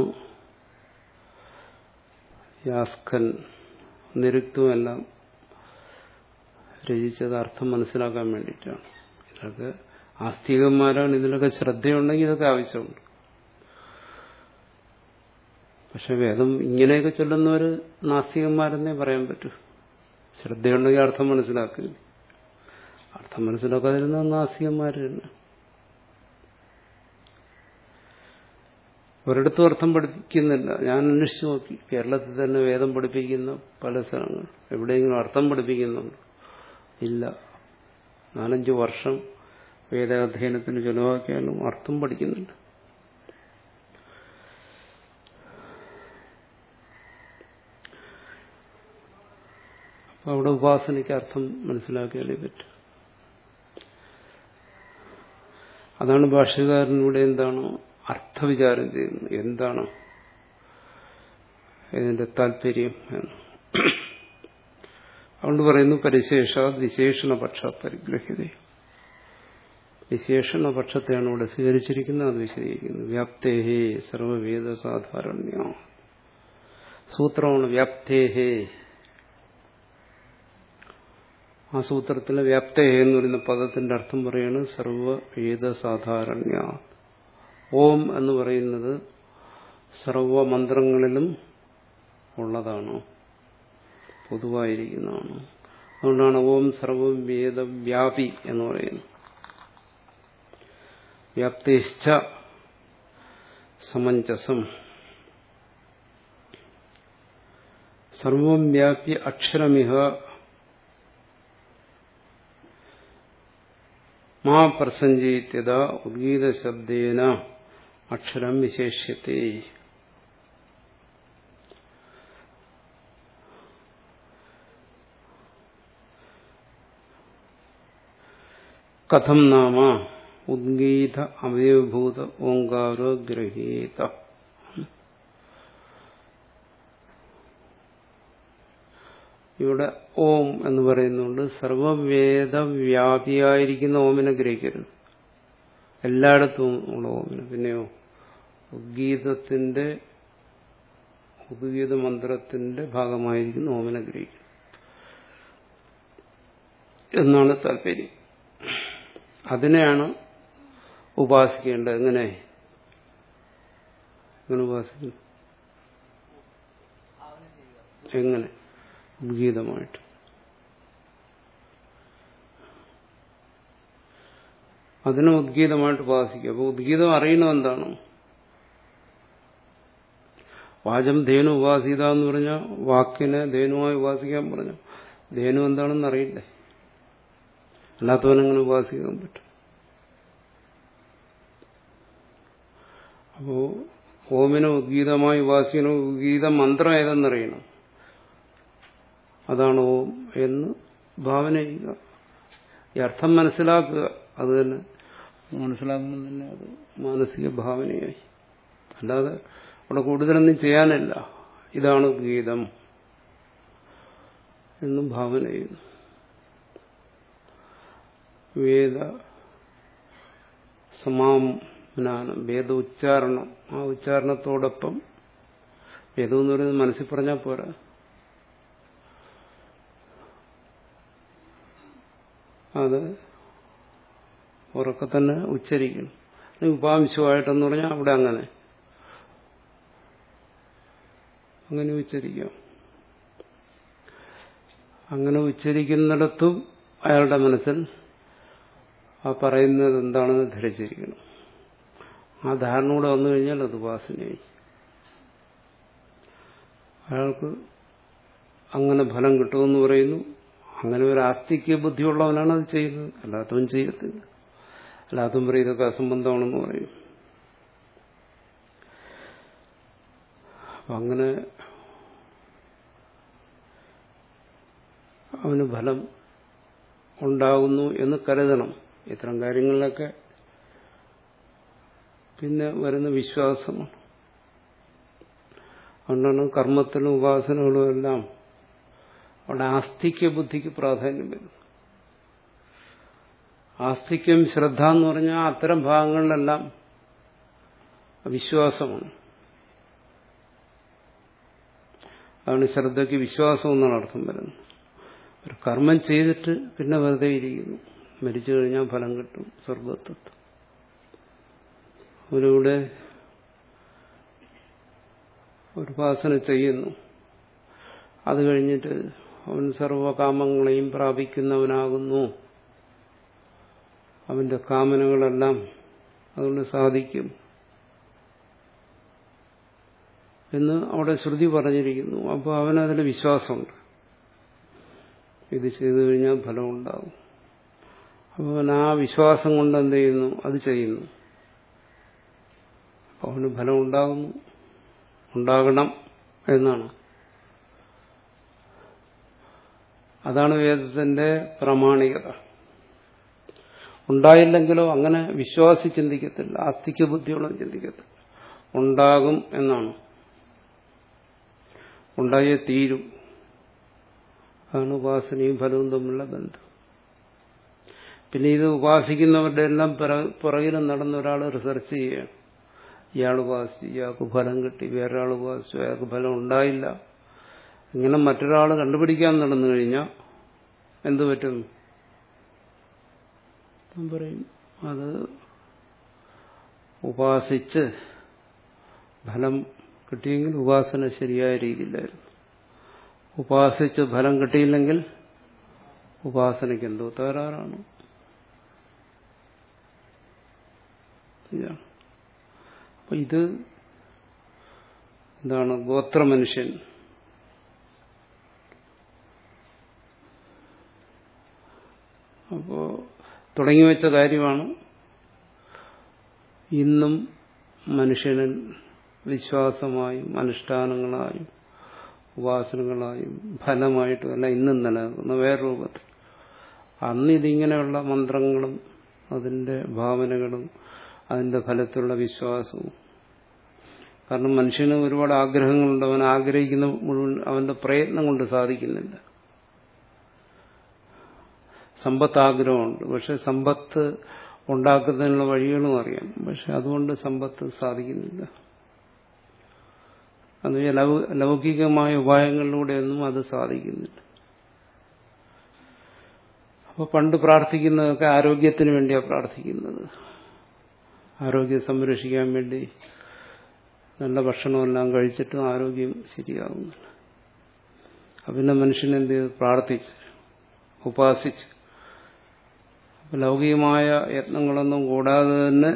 യാസ്കൻ നിരുക്തമെല്ലാം രചിച്ചത് അർത്ഥം മനസ്സിലാക്കാൻ വേണ്ടിയിട്ടാണ് ഇതൊക്കെ ആസ്തികന്മാരാണ് ഇതിലൊക്കെ ശ്രദ്ധയുണ്ടെങ്കിൽ ഇതൊക്കെ ആവശ്യമുണ്ട് പക്ഷെ വേദം ഇങ്ങനെയൊക്കെ ചൊല്ലുന്നവർ നാസ്തികന്മാരെന്നേ പറയാൻ പറ്റൂ ശ്രദ്ധയുണ്ടെങ്കിൽ അർത്ഥം മനസ്സിലാക്കുക അർത്ഥം മനസ്സിലാക്കാതിരുന്ന നാസ്തികന്മാർ തന്നെ ഒരിടത്തും അർത്ഥം പഠിപ്പിക്കുന്നില്ല ഞാൻ അന്വേഷിച്ചു നോക്കി കേരളത്തിൽ തന്നെ വേദം പഠിപ്പിക്കുന്ന പല സ്ഥലങ്ങൾ എവിടെയെങ്കിലും അർത്ഥം പഠിപ്പിക്കുന്നുണ്ട് ഇല്ല നാലഞ്ച് വർഷം വേദാധ്യയനത്തിന് ചെലവാക്കിയാലും അർത്ഥം പഠിക്കുന്നുണ്ട് അപ്പൊ അവിടെ ഉപാസനയ്ക്ക് അർത്ഥം മനസ്സിലാക്കിയാലേ പറ്റും അതാണ് ഭാഷകാരനിവിടെ എന്താണ് അർത്ഥവിചാരം ചെയ്യുന്നത് എന്താണ് ഇതിന്റെ താല്പര്യം എന്ന് അതുകൊണ്ട് പറയുന്നു പരിശേഷ വിശേഷണ പക്ഷ പരിഗ്രഹ്യത വിശേഷണ പക്ഷത്തെയാണ് ഇവിടെ സ്വീകരിച്ചിരിക്കുന്നത് അത് വിശദീകരിക്കുന്നു വ്യാപ്തേഹേ സർവവേദ സാധാരണ്യ സൂത്രമാണ് വ്യാപ്തേഹേ ആ സൂത്രത്തിലെ വ്യാപ്തേഹേ എന്ന് പറയുന്ന പദത്തിന്റെ അർത്ഥം പറയാണ് സർവവേദ സാധാരണ്യ ഓം എന്ന് പറയുന്നത് സർവമന്ത്രങ്ങളിലും ഉള്ളതാണ് പൊതുവായിരിക്കുന്നതാണ് അതുകൊണ്ടാണ് ഓം സർവം വേദവ്യാപി എന്ന് പറയുന്നത് വ്യാപ്തിശ്ച സമഞ്ജസം സർവം വ്യാപ്യ അക്ഷരമിഹ മാ പ്രസഞ്ചിത്യത ഉദ്ഗീതശബ്ദേന അക്ഷരം വിശേഷ്യത്തെ കഥം നാമ ഉദ്ഗീത അവയവഭൂത ഓങ്കാരോ ഗ്രഹീത ഇവിടെ ഓം എന്ന് പറയുന്നുണ്ട് സർവവേദവ്യാപിയായിരിക്കുന്ന ഓമിനെ ഗ്രഹിക്കരുത് എല്ലായിടത്തും ഉള്ള ഓമിന് പിന്നെയോ ഉദ്ഗീതത്തിന്റെ ഉദ്ഗീത മന്ത്രത്തിന്റെ ഭാഗമായിരിക്കുന്ന ഓമിനെ ഗ്രഹിക്കണം എന്നാണ് താല്പര്യം അതിനെയാണ് ഉപാസിക്കേണ്ടത് എങ്ങനെ എങ്ങനെ ഉപാസിക്കുന്നു എങ്ങനെ ഉദ്ഗീതമായിട്ട് അതിനെ ഉദ്ഗീതമായിട്ട് ഉപാസിക്കുക അപ്പൊ ഉദ്ഗീതം അറിയണം എന്താണ് വാചം ധേനു ഉപാസിത എന്ന് പറഞ്ഞാൽ വാക്കിനെ ധേനുവായി ഉപാസിക്കാൻ പറഞ്ഞു ധേനു എന്താണെന്ന് അറിയില്ലേ അല്ലാത്തവനെങ്ങനെ ഉപാസിക്കാൻ പറ്റും അപ്പോ ഓമിനെ ഉദ്ഗീതമായി ഉപാസിക്കണം ഉദ്ഗീത മന്ത്രം ഏതെന്നറിയണം അതാണ് ഓം എന്ന് ഭാവന ചെയ്യുക ഈ അർത്ഥം മനസ്സിലാക്കുക അത് തന്നെ മനസ്സിലാക്കുമ്പോൾ തന്നെ അത് മാനസിക ഭാവനയായി അല്ലാതെ അവിടെ കൂടുതലൊന്നും ചെയ്യാനില്ല ഇതാണ് ഗീതം എന്നും ഭാവന ചെയ്യുന്നു വേദ സമാപനാനം വേദ ഉച്ചാരണം ആ ഉച്ചാരണത്തോടൊപ്പം വേദം എന്ന് പറയുന്നത് മനസ്സിൽ പറഞ്ഞാൽ പോരാ അത് ഉറക്കെ തന്നെ ഉച്ചരിക്കണം ഉപാംശമായിട്ടെന്ന് പറഞ്ഞാൽ അവിടെ അങ്ങനെ അങ്ങനെ ഉച്ചരിക്കാം അങ്ങനെ ഉച്ചരിക്കുന്നിടത്തും അയാളുടെ മനസ്സിൽ ആ പറയുന്നത് എന്താണെന്ന് ധരിച്ചിരിക്കണം ആ ധാരണ കൂടെ വന്നു കഴിഞ്ഞാൽ അത് ഉപാസനയായി അയാൾക്ക് അങ്ങനെ ഫലം കിട്ടുമെന്ന് പറയുന്നു അങ്ങനെ ഒരു ആസ്തിക്യ ബുദ്ധിയുള്ളവനാണ് അത് ചെയ്യുന്നത് അല്ലാത്തവൻ ചെയ്യത്തില്ല അല്ലാത്തവൻ പറയും ഇതൊക്കെ അസംബന്ധമാണെന്ന് പറയും അപ്പൊ അങ്ങനെ അവന് ഫലം ഉണ്ടാകുന്നു എന്ന് കരുതണം ഇത്തരം കാര്യങ്ങളിലൊക്കെ പിന്നെ വരുന്ന വിശ്വാസമാണ് അതുകൊണ്ടാണ് കർമ്മത്തിലും ഉപാസനകളും എല്ലാം അവിടെ ആസ്തിക്യ ബുദ്ധിക്ക് പ്രാധാന്യം വരുന്നു ആസ്തിക്യം ശ്രദ്ധ എന്ന് പറഞ്ഞാൽ അത്തരം ഭാഗങ്ങളിലെല്ലാം വിശ്വാസമാണ് അതാണ് ശ്രദ്ധയ്ക്ക് വിശ്വാസം എന്നാണ് അർത്ഥം വരുന്നത് ഒരു കർമ്മം ചെയ്തിട്ട് പിന്നെ വെറുതെ ഇരിക്കുന്നു മരിച്ചു കഴിഞ്ഞാൽ ഫലം കിട്ടും സ്വർഗത്വത്വം അവരിവിടെ ഒരു ഉപാസന ചെയ്യുന്നു അത് കഴിഞ്ഞിട്ട് അവൻ സർവകാമങ്ങളെയും പ്രാപിക്കുന്നവനാകുന്നു അവന്റെ കാമനകളെല്ലാം അതുകൊണ്ട് സാധിക്കും എന്ന് അവിടെ ശ്രുതി പറഞ്ഞിരിക്കുന്നു അപ്പോൾ അവനതിൽ വിശ്വാസമുണ്ട് ഇത് ചെയ്തു കഴിഞ്ഞാൽ ഫലം ഉണ്ടാകും അപ്പോൾ അവൻ ആ വിശ്വാസം കൊണ്ട് എന്ത് ചെയ്യുന്നു അത് ചെയ്യുന്നു അപ്പോൾ അവന് ഫലം ഉണ്ടാകുന്നു ഉണ്ടാകണം എന്നാണ് അതാണ് വേദത്തിന്റെ പ്രാമാണികത ഉണ്ടായില്ലെങ്കിലോ അങ്ങനെ വിശ്വാസി ചിന്തിക്കത്തില്ല ആസ്തിക ബുദ്ധിയോളം ചിന്തിക്കത്തില്ല ഉണ്ടാകും എന്നാണ് ഉണ്ടായേ തീരും അതാണ് ഉപാസനയും ഫലവും തമ്മിലുള്ള ബന്ധം പിന്നെ ഇത് ഉപാസിക്കുന്നവരുടെ എല്ലാം പുറകിലും നടന്ന ഒരാൾ റിസർച്ച് ചെയ്യുകയാണ് ഇയാൾ ഉപാസിച്ചു ഇയാൾക്ക് ഫലം കിട്ടി വേറൊരാൾ ഉപാസിച്ചു അയാൾക്ക് ഫലം ഉണ്ടായില്ല ഇങ്ങനെ മറ്റൊരാൾ കണ്ടുപിടിക്കാൻ നടന്നു കഴിഞ്ഞാൽ എന്തു പറ്റും ഞാൻ പറയും അത് ഉപാസിച്ച് ഫലം കിട്ടിയെങ്കിൽ ഉപാസന ശരിയായ രീതിയിലായിരുന്നു ഉപാസിച്ച് ഫലം കിട്ടിയില്ലെങ്കിൽ ഉപാസനയ്ക്ക് എന്തോ തകരാറാണ് അപ്പൊ ഇത് എന്താണ് ഗോത്രമനുഷ്യൻ അപ്പോ തുടങ്ങി വെച്ച കാര്യമാണ് ഇന്നും മനുഷ്യനിൽ വിശ്വാസമായും അനുഷ്ഠാനങ്ങളായും ഉപാസനകളായും ഫലമായിട്ടും എല്ലാം ഇന്നും നിലനിൽക്കുന്ന വേറെ രൂപത്തിൽ അന്ന് ഇതിങ്ങനെയുള്ള മന്ത്രങ്ങളും അതിന്റെ ഭാവനകളും അതിന്റെ ഫലത്തിലുള്ള വിശ്വാസവും കാരണം മനുഷ്യന് ഒരുപാട് ആഗ്രഹങ്ങളുണ്ട് അവൻ ആഗ്രഹിക്കുന്ന മുഴുവൻ അവന്റെ പ്രയത്നം കൊണ്ട് സാധിക്കുന്നില്ല സമ്പത്ത് ആഗ്രഹമുണ്ട് പക്ഷെ സമ്പത്ത് ഉണ്ടാക്കുന്നതിനുള്ള വഴികളും അറിയാം പക്ഷെ അതുകൊണ്ട് സമ്പത്ത് സാധിക്കുന്നില്ല അത് ലൗകികമായ ഉപായങ്ങളിലൂടെയൊന്നും അത് സാധിക്കുന്നില്ല അപ്പോൾ പണ്ട് പ്രാർത്ഥിക്കുന്നതൊക്കെ ആരോഗ്യത്തിന് വേണ്ടിയാണ് പ്രാർത്ഥിക്കുന്നത് ആരോഗ്യം സംരക്ഷിക്കാൻ വേണ്ടി നല്ല ഭക്ഷണമെല്ലാം കഴിച്ചിട്ടും ആരോഗ്യം ശരിയാകുന്നില്ല പിന്നെ മനുഷ്യൻ എന്ത് ചെയ്തു പ്രാർത്ഥിച്ച് ഉപാസിച്ച് ലൗകികമായ യത്നങ്ങളൊന്നും കൂടാതെ തന്നെ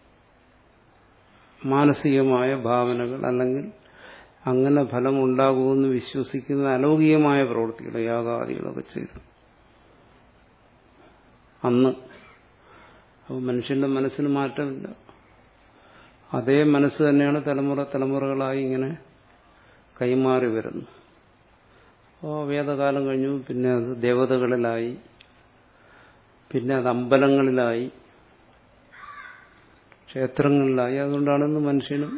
മാനസികമായ ഭാവനകൾ അല്ലെങ്കിൽ അങ്ങനെ ഫലം ഉണ്ടാകുമെന്ന് വിശ്വസിക്കുന്ന അലൗകികമായ പ്രവൃത്തികൾ യാഗാദികളൊക്കെ ചെയ്തു അന്ന് അപ്പോൾ മനുഷ്യന്റെ മനസ്സിന് മാറ്റമില്ല അതേ മനസ്സ് തന്നെയാണ് തലമുറ തലമുറകളായി ഇങ്ങനെ കൈമാറി വരുന്നു അപ്പോൾ വേദകാലം കഴിഞ്ഞു പിന്നെ അത് ദേവതകളിലായി പിന്നെ അത് അമ്പലങ്ങളിലായി ക്ഷേത്രങ്ങളിലായി അതുകൊണ്ടാണ് ഇന്ന് മനുഷ്യനും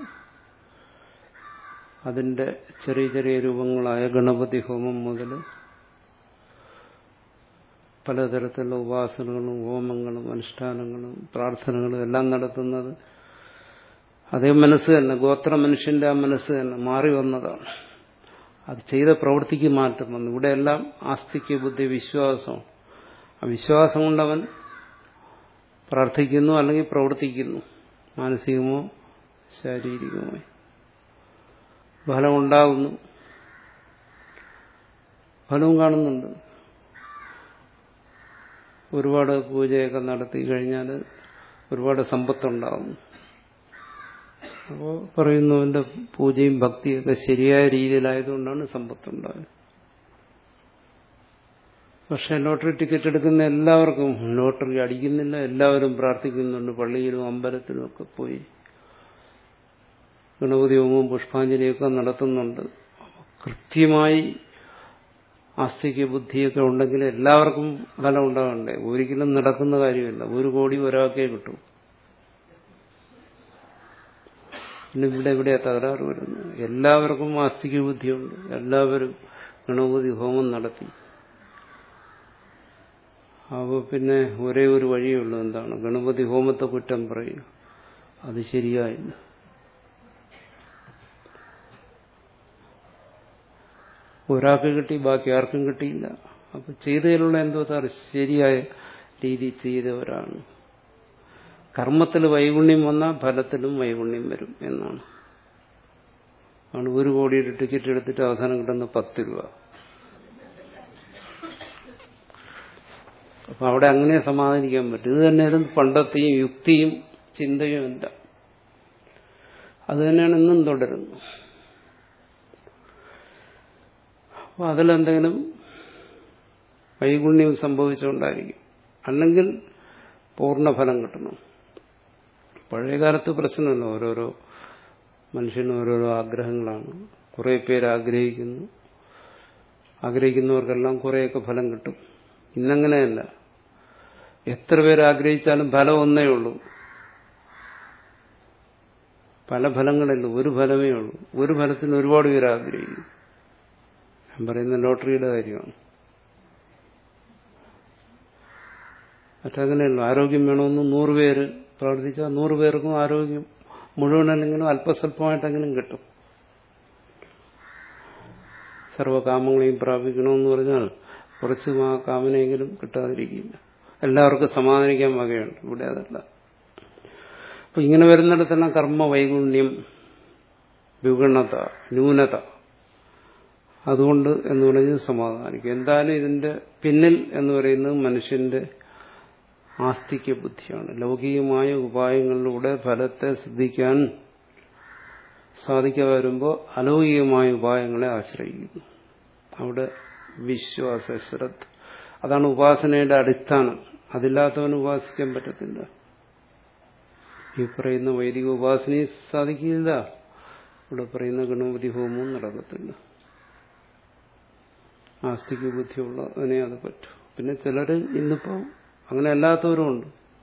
അതിന്റെ ചെറിയ ചെറിയ രൂപങ്ങളായ ഗണപതി ഹോമം മുതൽ പലതരത്തിലുള്ള ഉപാസനകളും ഹോമങ്ങളും അനുഷ്ഠാനങ്ങളും പ്രാർത്ഥനകളും എല്ലാം നടത്തുന്നത് അതേ മനസ്സ് തന്നെ ഗോത്ര മനുഷ്യന്റെ ആ മനസ്സ് തന്നെ മാറി വന്നതാണ് അത് ചെയ്ത പ്രവൃത്തിക്ക് മാറ്റം വന്നു ഇവിടെയെല്ലാം ആസ്തിക്ക് ബുദ്ധി വിശ്വാസം ആ വിശ്വാസം കൊണ്ടവൻ പ്രാർത്ഥിക്കുന്നു അല്ലെങ്കിൽ പ്രവർത്തിക്കുന്നു മാനസികമോ ശാരീരികമോ ഫലം ഉണ്ടാകുന്നു ഫലവും കാണുന്നുണ്ട് ഒരുപാട് പൂജയൊക്കെ നടത്തി കഴിഞ്ഞാൽ ഒരുപാട് സമ്പത്തുണ്ടാകുന്നു അപ്പോൾ പറയുന്നു അവന്റെ പൂജയും ഭക്തിയൊക്കെ ശരിയായ രീതിയിലായതുകൊണ്ടാണ് സമ്പത്തുണ്ടായത് പക്ഷെ ലോട്ടറി ടിക്കറ്റ് എടുക്കുന്ന എല്ലാവർക്കും ലോട്ടറി അടിക്കുന്നില്ല എല്ലാവരും പ്രാർത്ഥിക്കുന്നുണ്ട് പള്ളിയിലും അമ്പലത്തിലും ഒക്കെ പോയി ഗണപതി ഹോമവും പുഷ്പാഞ്ജലിയൊക്കെ നടത്തുന്നുണ്ട് കൃത്യമായി ആസ്തിക ബുദ്ധിയൊക്കെ ഉണ്ടെങ്കിൽ എല്ലാവർക്കും ഫലം ഉണ്ടാകണ്ടേ ഒരിക്കലും നടക്കുന്ന കാര്യമില്ല ഒരു കോടി ഒരാൾക്കേ കിട്ടും പിന്നെ ഇവിടെ എവിടെയാ തകരാറ് വരുന്നത് എല്ലാവർക്കും ആസ്തിക ബുദ്ധിയുണ്ട് എല്ലാവരും ഗണപതി ഹോമം നടത്തി അപ്പോൾ പിന്നെ ഒരേ ഒരു വഴിയുള്ളൂ എന്താണ് ഗണപതി ഹോമത്തെ കുറ്റം പറയുക അത് ശരിയായില്ല ഒരാൾക്ക് കിട്ടി ബാക്കി ആർക്കും കിട്ടിയില്ല അപ്പൊ ചെയ്തതിലുള്ള എന്തോ സാർ ശരിയായ രീതി ചെയ്തവരാണ് കർമ്മത്തിൽ വൈഗുണ്യം വന്നാൽ ഫലത്തിലും വൈഗുണ്യം വരും എന്നാണ് ആണ് ഒരു കോടിയുടെ ടിക്കറ്റ് എടുത്തിട്ട് അവസാനം കിട്ടുന്ന പത്ത് രൂപ അപ്പൊ അവിടെ അങ്ങനെ സമാധാനിക്കാൻ പറ്റും ഇത് തന്നെയായിരുന്നു പണ്ടത്തെയും യുക്തിയും ചിന്തയും അല്ല അത് തന്നെയാണ് ഇന്നും തുടരുന്നത് അപ്പൊ അതിലെന്തെങ്കിലും വൈഗുണ്യം സംഭവിച്ചുകൊണ്ടായിരിക്കും അല്ലെങ്കിൽ പൂർണ്ണഫലം കിട്ടണം പഴയകാലത്ത് പ്രശ്നമല്ല ഓരോരോ മനുഷ്യന് ഓരോരോ ആഗ്രഹങ്ങളാണ് കുറെ പേര് ആഗ്രഹിക്കുന്നു ആഗ്രഹിക്കുന്നവർക്കെല്ലാം കുറേയൊക്കെ ഫലം കിട്ടും ഇന്നങ്ങനെയല്ല എത്ര പേര് ആഗ്രഹിച്ചാലും ഫലം ഒന്നേ ഉള്ളൂ പല ഫലങ്ങളില്ല ഒരു ഫലമേ ഉള്ളൂ ഒരു ഫലത്തിന് ഒരുപാട് പേര് ആഗ്രഹിക്കും ഞാൻ പറയുന്ന ലോട്ടറിയുടെ കാര്യമാണ് മറ്റങ്ങനെയല്ലോ ആരോഗ്യം വേണമെന്ന് നൂറ് പേര് പ്രവർത്തിച്ചാൽ നൂറ് പേർക്കും ആരോഗ്യം മുഴുവനല്ലെങ്കിലും അല്പസ്വല്പമായിട്ടെങ്കിലും കിട്ടും സർവകാമങ്ങളെയും പ്രാപിക്കണമെന്ന് പറഞ്ഞാൽ കുറച്ച് ആ കാമനെങ്കിലും കിട്ടാതിരിക്കില്ല എല്ലാവർക്കും സമാധാനിക്കാൻ വകയുണ്ട് ഇവിടെ അതല്ല അപ്പൊ ഇങ്ങനെ വരുന്നിടത്തെല്ലാം കർമ്മ വൈഗുണ്യം വിഗണത ന്യൂനത അതുകൊണ്ട് എന്ന് പറയുന്നത് സമാധാനിക്കും എന്തായാലും ഇതിന്റെ പിന്നിൽ എന്ന് പറയുന്നത് മനുഷ്യന്റെ ആസ്തിക്യ ബുദ്ധിയാണ് ലൗകികമായ ഉപായങ്ങളിലൂടെ ഫലത്തെ സിദ്ധിക്കാൻ സാധിക്കാതെ വരുമ്പോൾ അലൗകികമായ ഉപായങ്ങളെ ആശ്രയിക്കുന്നു അവിടെ വിശ്വാസ ശ്രദ്ധ അതാണ് ഉപാസനയുടെ അടിസ്ഥാനം അതില്ലാത്തവന് ഉപാസിക്കാൻ പറ്റത്തില്ല ഈ പറയുന്ന വൈദിക ഉപാസനയെ സാധിക്കില്ല ഇവിടെ പറയുന്ന ഗണപതി ഹോമവും നടക്കത്തില്ല ആസ്തിക ബുദ്ധിയുള്ളതിനെ അത് പറ്റൂ പിന്നെ ചിലർ ഇന്നിപ്പോ അങ്ങനെ അല്ലാത്തവരുമുണ്ട്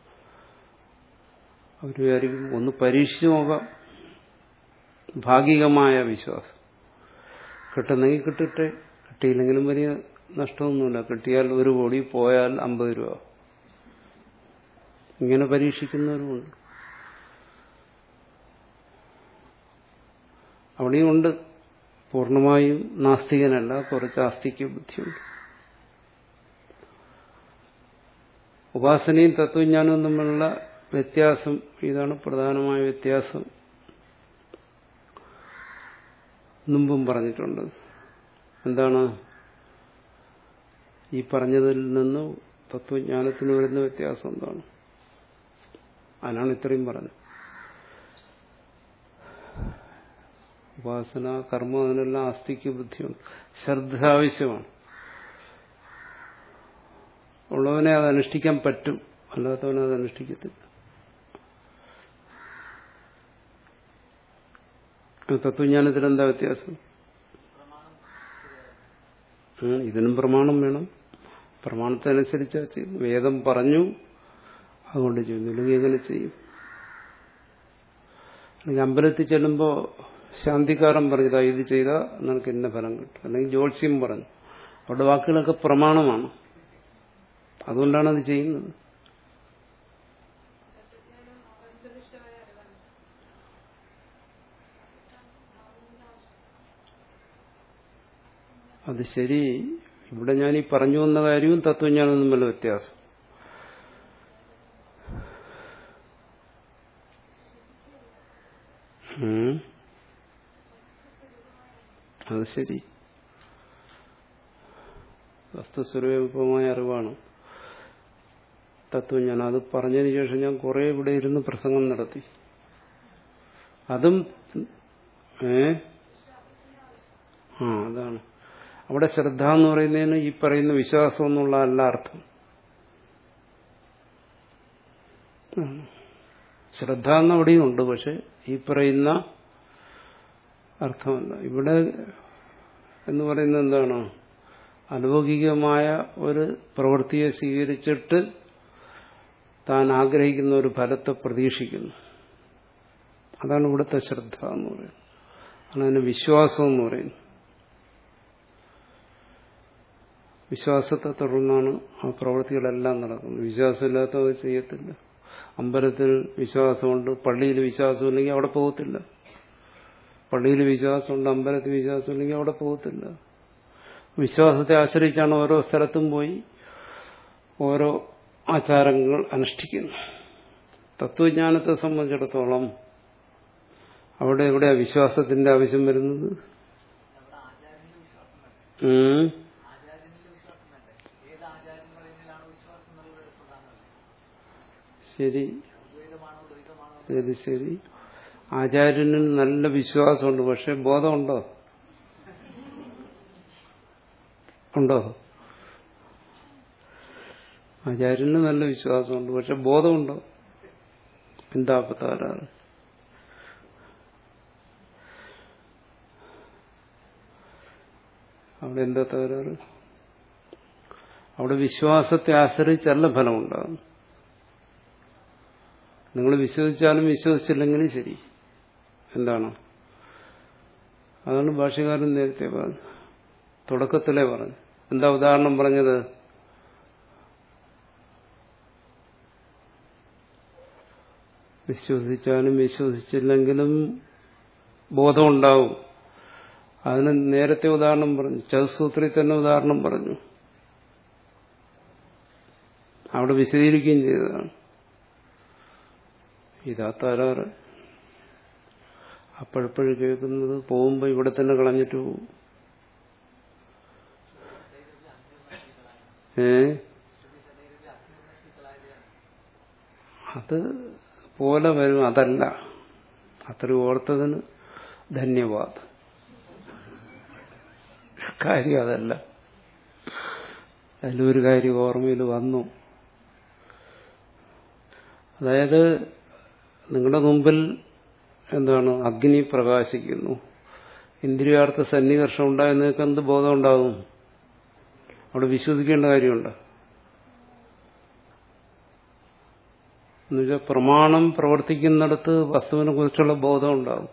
അവർ വിചാരിക്കും ഒന്ന് പരീക്ഷിച്ചു നോക്കാം ഭാഗികമായ വിശ്വാസം കിട്ടുന്നെങ്കിൽ കിട്ടട്ടെ കിട്ടിയില്ലെങ്കിലും വലിയ നഷ്ടമൊന്നുമില്ല കിട്ടിയാൽ ഒരു കോടി പോയാൽ അമ്പത് രൂപ ഇങ്ങനെ പരീക്ഷിക്കുന്നവരുമുണ്ട് അവിടെയും ഉണ്ട് പൂർണ്ണമായും നാസ്തികനല്ല കുറച്ച് ആസ്തിക ബുദ്ധിയുണ്ട് ഉപാസനയും തത്വജ്ഞാനവും തമ്മിലുള്ള വ്യത്യാസം ഇതാണ് പ്രധാനമായ വ്യത്യാസം മുമ്പും പറഞ്ഞിട്ടുണ്ട് എന്താണ് ഈ പറഞ്ഞതിൽ നിന്ന് തത്വജ്ഞാനത്തിന് വരുന്ന വ്യത്യാസം എന്താണ് അതിനാണ് ഇത്രയും പറഞ്ഞത് ഉപാസന കർമ്മം അതിനെല്ലാം ആസ്തിക്ക് ബുദ്ധിയുണ്ട് ശ്രദ്ധ ആവശ്യമാണ് ഉള്ളവനെ അത് അനുഷ്ഠിക്കാൻ പറ്റും അല്ലാത്തവനെ അത് അനുഷ്ഠിക്കത്തില്ല തത്വജ്ഞാനത്തിൽ എന്താ വ്യത്യാസം ഇതിനും പ്രമാണം വേണം പ്രമാണത്തിനനുസരിച്ച് ചെയ്യും വേദം പറഞ്ഞു അതുകൊണ്ട് ചെയ്യുന്നു ഇല്ലെങ്കിൽ എങ്ങനെ ചെയ്യും അല്ലെങ്കിൽ അമ്പലത്തിൽ ചെല്ലുമ്പോൾ ശാന്തിക്കാരൻ പറഞ്ഞതാ ഇത് ചെയ്താൽ നിനക്ക് ഇന്ന ഫലം കിട്ടും അല്ലെങ്കിൽ ജ്യോത്സ്യം പറഞ്ഞു അവിടെ വാക്കുകളൊക്കെ പ്രമാണമാണ് അതുകൊണ്ടാണ് അത് ചെയ്യുന്നത് അത് ശരി ഇവിടെ ഞാൻ ഈ പറഞ്ഞു വന്ന കാര്യവും തത്വജ്ഞാനവും തമ്മിലുള്ള വ്യത്യാസം അത് ശരി വസ്തുസ്വരൂപമായ അറിവാണ് തത്വജ്ഞാനം അത് പറഞ്ഞതിന് ശേഷം ഞാൻ കുറെ ഇവിടെ ഇരുന്ന് പ്രസംഗം നടത്തി അതും ഏ ആ അതാണ് അവിടെ ശ്രദ്ധ എന്ന് പറയുന്നതിന് ഈ പറയുന്ന വിശ്വാസം എന്നുള്ള അല്ല അർത്ഥം ശ്രദ്ധ എന്നവിടെയും ഉണ്ട് പക്ഷെ ഈ പറയുന്ന അർത്ഥമല്ല ഇവിടെ എന്ന് പറയുന്നത് എന്താണ് അലൗകികമായ ഒരു പ്രവൃത്തിയെ സ്വീകരിച്ചിട്ട് താൻ ആഗ്രഹിക്കുന്ന ഒരു ഫലത്തെ പ്രതീക്ഷിക്കുന്നു അതാണ് ഇവിടുത്തെ ശ്രദ്ധ എന്ന് പറയുന്നത് അതാണ് വിശ്വാസം എന്ന് പറയുന്നത് വിശ്വാസത്തെ തുടർന്നാണ് ആ പ്രവൃത്തികളെല്ലാം നടക്കുന്നത് വിശ്വാസമില്ലാത്തത് ചെയ്യത്തില്ല അമ്പലത്തിൽ വിശ്വാസമുണ്ട് പള്ളിയിൽ വിശ്വാസമില്ലെങ്കിൽ അവിടെ പോകത്തില്ല പള്ളിയിൽ വിശ്വാസമുണ്ട് അമ്പലത്തിൽ വിശ്വാസമില്ലെങ്കിൽ അവിടെ പോകത്തില്ല വിശ്വാസത്തെ ആശ്രയിച്ചാണ് ഓരോ സ്ഥലത്തും പോയി ഓരോ ആചാരങ്ങൾ അനുഷ്ഠിക്കുന്നു തത്വജ്ഞാനത്തെ സംബന്ധിച്ചിടത്തോളം അവിടെ എവിടെയാ വിശ്വാസത്തിന്റെ ആവശ്യം വരുന്നത് ശരി ശരി ശരി ആചാര്യന് നല്ല വിശ്വാസമുണ്ട് പക്ഷെ ബോധമുണ്ടോ ഉണ്ടോ ആചാര്യന് നല്ല വിശ്വാസമുണ്ട് പക്ഷെ ബോധമുണ്ടോ എന്താ തകരാറ് അവിടെ എന്താ തകരാറ് അവിടെ വിശ്വാസത്തെ ആശ്രയിച്ചല്ല ഫലമുണ്ടാകും നിങ്ങൾ വിശ്വസിച്ചാലും വിശ്വസിച്ചില്ലെങ്കിലും ശരി എന്താണ് അതാണ് ഭാഷകാരൻ നേരത്തെ പറഞ്ഞു തുടക്കത്തിലേ പറഞ്ഞു എന്താ ഉദാഹരണം പറഞ്ഞത് വിശ്വസിച്ചാലും വിശ്വസിച്ചില്ലെങ്കിലും ബോധമുണ്ടാവും അതിന് നേരത്തെ ഉദാഹരണം പറഞ്ഞു ചതുസൂത്രി തന്നെ ഉദാഹരണം പറഞ്ഞു അവിടെ വിശദീകരിക്കുകയും ചെയ്തതാണ് ഇതാ തരാറ് അപ്പോഴപ്പോഴും കേൾക്കുന്നത് പോകുമ്പോൾ ഇവിടെ തന്നെ കളഞ്ഞിട്ട് പോകും ഏ അത് പോലെ വരും അതല്ല അത്ര ഓർത്തതിന് ധന്യവാദം കാര്യം അതല്ല അതിലൊരു കാര്യം ഓർമ്മയിൽ വന്നു അതായത് നിങ്ങളുടെ മുമ്പിൽ എന്താണ് അഗ്നി പ്രകാശിക്കുന്നു ഇന്ദ്രിയാർത്ഥ സന്നികർഷം ഉണ്ടായി നിങ്ങൾക്ക് എന്ത് ബോധം ഉണ്ടാകും അവിടെ വിശ്വസിക്കേണ്ട കാര്യമുണ്ട് എന്നുവെച്ചാൽ പ്രമാണം പ്രവർത്തിക്കുന്നിടത്ത് വസ്തുവിനെ കുറിച്ചുള്ള ബോധം ഉണ്ടാകും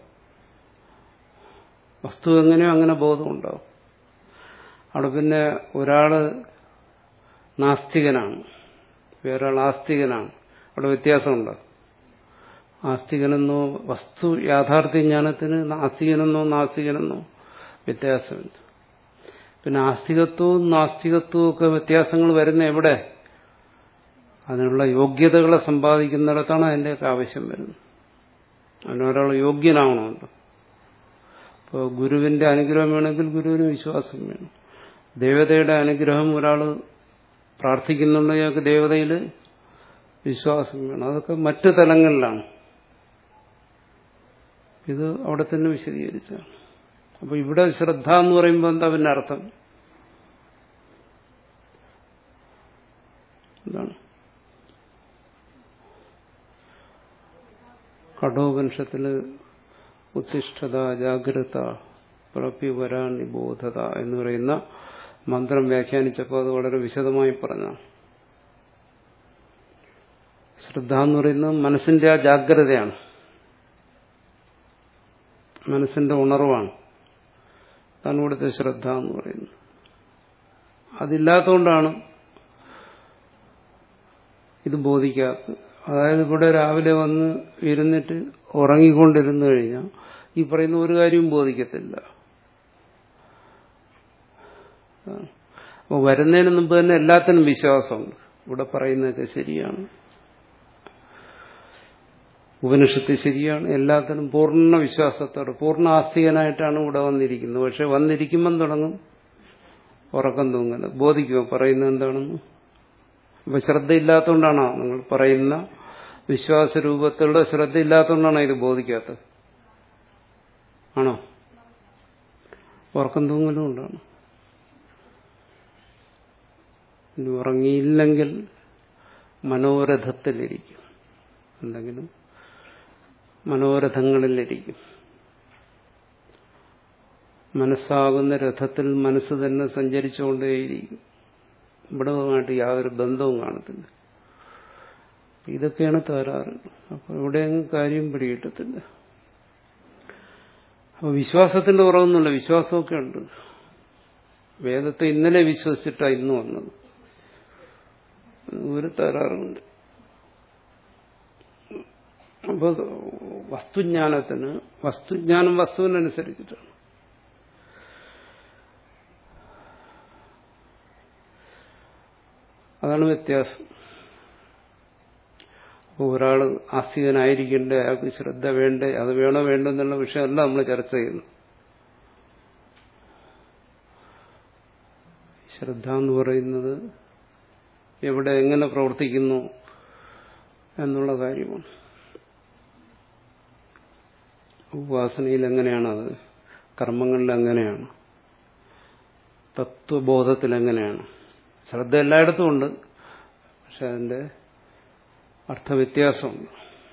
വസ്തു എങ്ങനെയോ അങ്ങനെ ബോധം ഉണ്ടാവും അവിടെ പിന്നെ ഒരാള് നാസ്തികനാണ് വേറൊരാൾ ആസ്തികനാണ് അവിടെ വ്യത്യാസമുണ്ട് ആസ്തികനെന്നോ വസ്തു യാഥാർത്ഥ്യ ജ്ഞാനത്തിന് നാസ്തികനെന്നോ നാസ്തികനെന്നോ വ്യത്യാസമുണ്ട് പിന്നെ ആസ്തികത്വവും നാസ്തികത്വവും ഒക്കെ വ്യത്യാസങ്ങൾ വരുന്ന എവിടെ അതിനുള്ള യോഗ്യതകളെ സമ്പാദിക്കുന്നിടത്താണ് അതിൻ്റെയൊക്കെ ആവശ്യം വരുന്നത് അതിനൊരാൾ യോഗ്യനാവണമല്ലോ ഇപ്പോൾ ഗുരുവിന്റെ അനുഗ്രഹം വേണമെങ്കിൽ ഗുരുവിന് വിശ്വാസം വേണം ദേവതയുടെ അനുഗ്രഹം ഒരാൾ പ്രാർത്ഥിക്കുന്നുണ്ടെങ്കിൽ അയാൾക്ക് ദേവതയിൽ വിശ്വാസം വേണം അതൊക്കെ മറ്റു തലങ്ങളിലാണ് ഇത് അവിടെ തന്നെ വിശദീകരിച്ചാണ് അപ്പൊ ഇവിടെ ശ്രദ്ധ എന്ന് പറയുമ്പോൾ എന്താ പിന്നെ അർത്ഥം എന്താണ് കഠോപനിഷത്തില് ഉത്തിഷ്ഠത ജാഗ്രത പ്രപ്യുവര നിബോധത എന്ന് പറയുന്ന മന്ത്രം വ്യാഖ്യാനിച്ചപ്പോൾ അത് വളരെ വിശദമായി പറഞ്ഞു ശ്രദ്ധ എന്ന് പറയുന്നത് മനസ്സിന്റെ ആ ജാഗ്രതയാണ് മനസ്സിന്റെ ഉണർവാണ് അതാണ് ഇവിടുത്തെ ശ്രദ്ധ എന്ന് പറയുന്നത് അതില്ലാത്തതുകൊണ്ടാണ് ഇത് ബോധിക്കാത്തത് അതായത് ഇവിടെ രാവിലെ വന്ന് ഇരുന്നിട്ട് ഉറങ്ങിക്കൊണ്ടിരുന്നു കഴിഞ്ഞാൽ ഈ പറയുന്ന ഒരു കാര്യവും ബോധിക്കത്തില്ല അപ്പോൾ വരുന്നതിന് മുമ്പ് തന്നെ എല്ലാത്തിനും വിശ്വാസമുണ്ട് ഇവിടെ പറയുന്നതൊക്കെ ശരിയാണ് ഉപനിഷത്ത് ശരിയാണ് എല്ലാത്തിനും പൂർണ്ണ വിശ്വാസത്തോടെ പൂർണ്ണ ആസ്തികനായിട്ടാണ് ഇവിടെ വന്നിരിക്കുന്നത് പക്ഷെ വന്നിരിക്കുമ്പം തുടങ്ങും ഉറക്കം തൂങ്ങല് ബോധിക്കുമോ പറയുന്നത് എന്താണെന്ന് അപ്പൊ ശ്രദ്ധയില്ലാത്തതുകൊണ്ടാണോ നിങ്ങൾ പറയുന്ന വിശ്വാസരൂപത്തിലുള്ള ശ്രദ്ധയില്ലാത്തതുകൊണ്ടാണോ ഇത് ബോധിക്കാത്തത് ആണോ ഉറക്കം തൂങ്ങലും കൊണ്ടാണ് ഇനി ഉറങ്ങിയില്ലെങ്കിൽ മനോരഥത്തിലിരിക്കും എന്തെങ്കിലും മനോരഥങ്ങളിലിരിക്കും മനസ്സാകുന്ന രഥത്തിൽ മനസ്സ് തന്നെ സഞ്ചരിച്ചുകൊണ്ടേയിരിക്കും ഇവിടെ ആയിട്ട് യാതൊരു ബന്ധവും കാണത്തില്ല ഇതൊക്കെയാണ് തകരാറ് അപ്പൊ ഇവിടെയൊന്നും കാര്യം പിടികിട്ടത്തില്ല അപ്പൊ വിശ്വാസത്തിന്റെ കുറവൊന്നുമില്ല വിശ്വാസമൊക്കെ ഉണ്ട് വേദത്തെ ഇന്നലെ വിശ്വസിച്ചിട്ടാ ഇന്ന് വന്നത് ഒരു തകരാറുണ്ട് അപ്പൊ വസ്തുജ്ഞാനത്തിന് വസ്തുജ്ഞാനം വസ്തുവിനനുസരിച്ചിട്ടാണ് അതാണ് വ്യത്യാസം അപ്പോൾ ഒരാൾ ആസ്തികനായിരിക്കണ്ടേ അയാൾക്ക് ശ്രദ്ധ വേണ്ടേ അത് വേണോ വേണ്ടോ എന്നുള്ള വിഷയമല്ല നമ്മൾ ചർച്ച ചെയ്യുന്നു ശ്രദ്ധ എന്ന് പറയുന്നത് എവിടെ എങ്ങനെ പ്രവർത്തിക്കുന്നു എന്നുള്ള കാര്യമാണ് ഉപാസനയിൽ എങ്ങനെയാണത് കർമ്മങ്ങളിൽ എങ്ങനെയാണ് തത്വബോധത്തിൽ എങ്ങനെയാണ് ശ്രദ്ധ എല്ലായിടത്തും ഉണ്ട് പക്ഷെ അതിന്റെ അർത്ഥവ്യത്യാസമുണ്ട്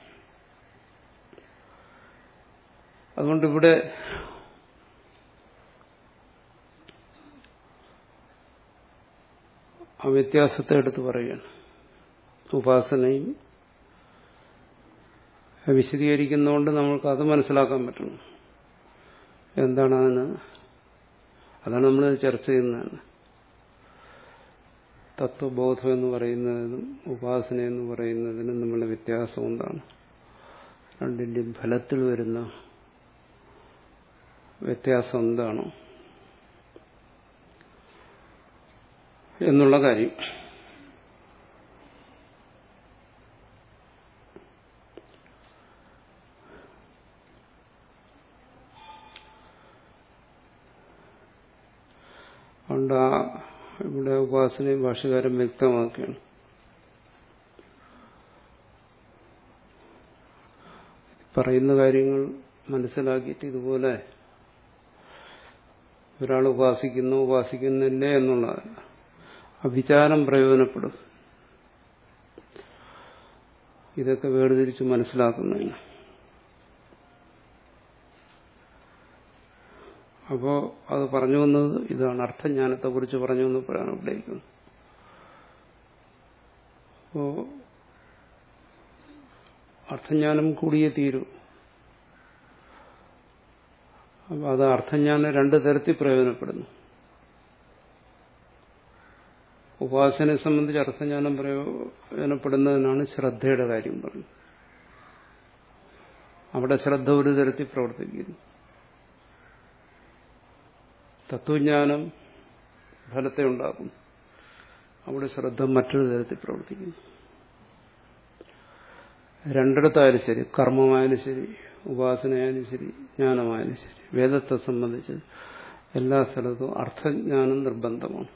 അതുകൊണ്ട് ഇവിടെ ആ വ്യത്യാസത്തെ എടുത്ത് പറയുകയാണ് ഉപാസനയും വിശദീകരിക്കുന്നതുകൊണ്ട് നമ്മൾക്ക് അത് മനസ്സിലാക്കാൻ പറ്റണം എന്താണ് അതിന് അതാണ് നമ്മൾ ചർച്ച ചെയ്യുന്നത് തത്വബോധം എന്ന് പറയുന്നതിനും ഉപാസന എന്ന് പറയുന്നതിനും നമ്മളുടെ വ്യത്യാസം എന്താണ് രണ്ടിൻ്റെയും ഫലത്തിൽ വരുന്ന വ്യത്യാസം എന്താണ് എന്നുള്ള കാര്യം അതുകൊണ്ട് ആ ഇവിടെ ഉപാസനയും ഭാഷകാരം വ്യക്തമാക്കുകയാണ് പറയുന്ന കാര്യങ്ങൾ മനസ്സിലാക്കിയിട്ട് ഇതുപോലെ ഒരാൾ ഉപാസിക്കുന്നു ഉപാസിക്കുന്നില്ലേ എന്നുള്ളതല്ല ആ വിചാരം പ്രയോജനപ്പെടും ഇതൊക്കെ വേർതിരിച്ച് മനസ്സിലാക്കുന്നതിന് അപ്പോ അത് പറഞ്ഞു വന്നത് ഇതാണ് അർത്ഥജ്ഞാനത്തെ കുറിച്ച് പറഞ്ഞു വന്നപ്പോഴാണ് ഇവിടേക്ക് അപ്പോ അർത്ഥജ്ഞാനം കൂടിയേ തീരൂ അപ്പൊ അത് അർത്ഥജ്ഞാനം രണ്ട് തരത്തിൽ പ്രയോജനപ്പെടുന്നു ഉപാസനയെ സംബന്ധിച്ച് അർത്ഥജ്ഞാനം പ്രയോജനപ്പെടുന്നതിനാണ് ശ്രദ്ധയുടെ കാര്യം പറഞ്ഞത് അവിടെ ശ്രദ്ധ ഒരു തരത്തിൽ പ്രവർത്തിക്കുന്നു തത്വജ്ഞാനം ഫലത്തെ ഉണ്ടാക്കും അവിടെ ശ്രദ്ധ മറ്റൊരു തരത്തിൽ പ്രവർത്തിക്കുന്നു രണ്ടിടത്തായാലും ശരി കർമ്മമായാലും ശരി ഉപാസനയായാലും ശരി ജ്ഞാനമായാലും ശരി വേദത്തെ സംബന്ധിച്ച് എല്ലാ സ്ഥലത്തും അർത്ഥജ്ഞാനം നിർബന്ധമാണ്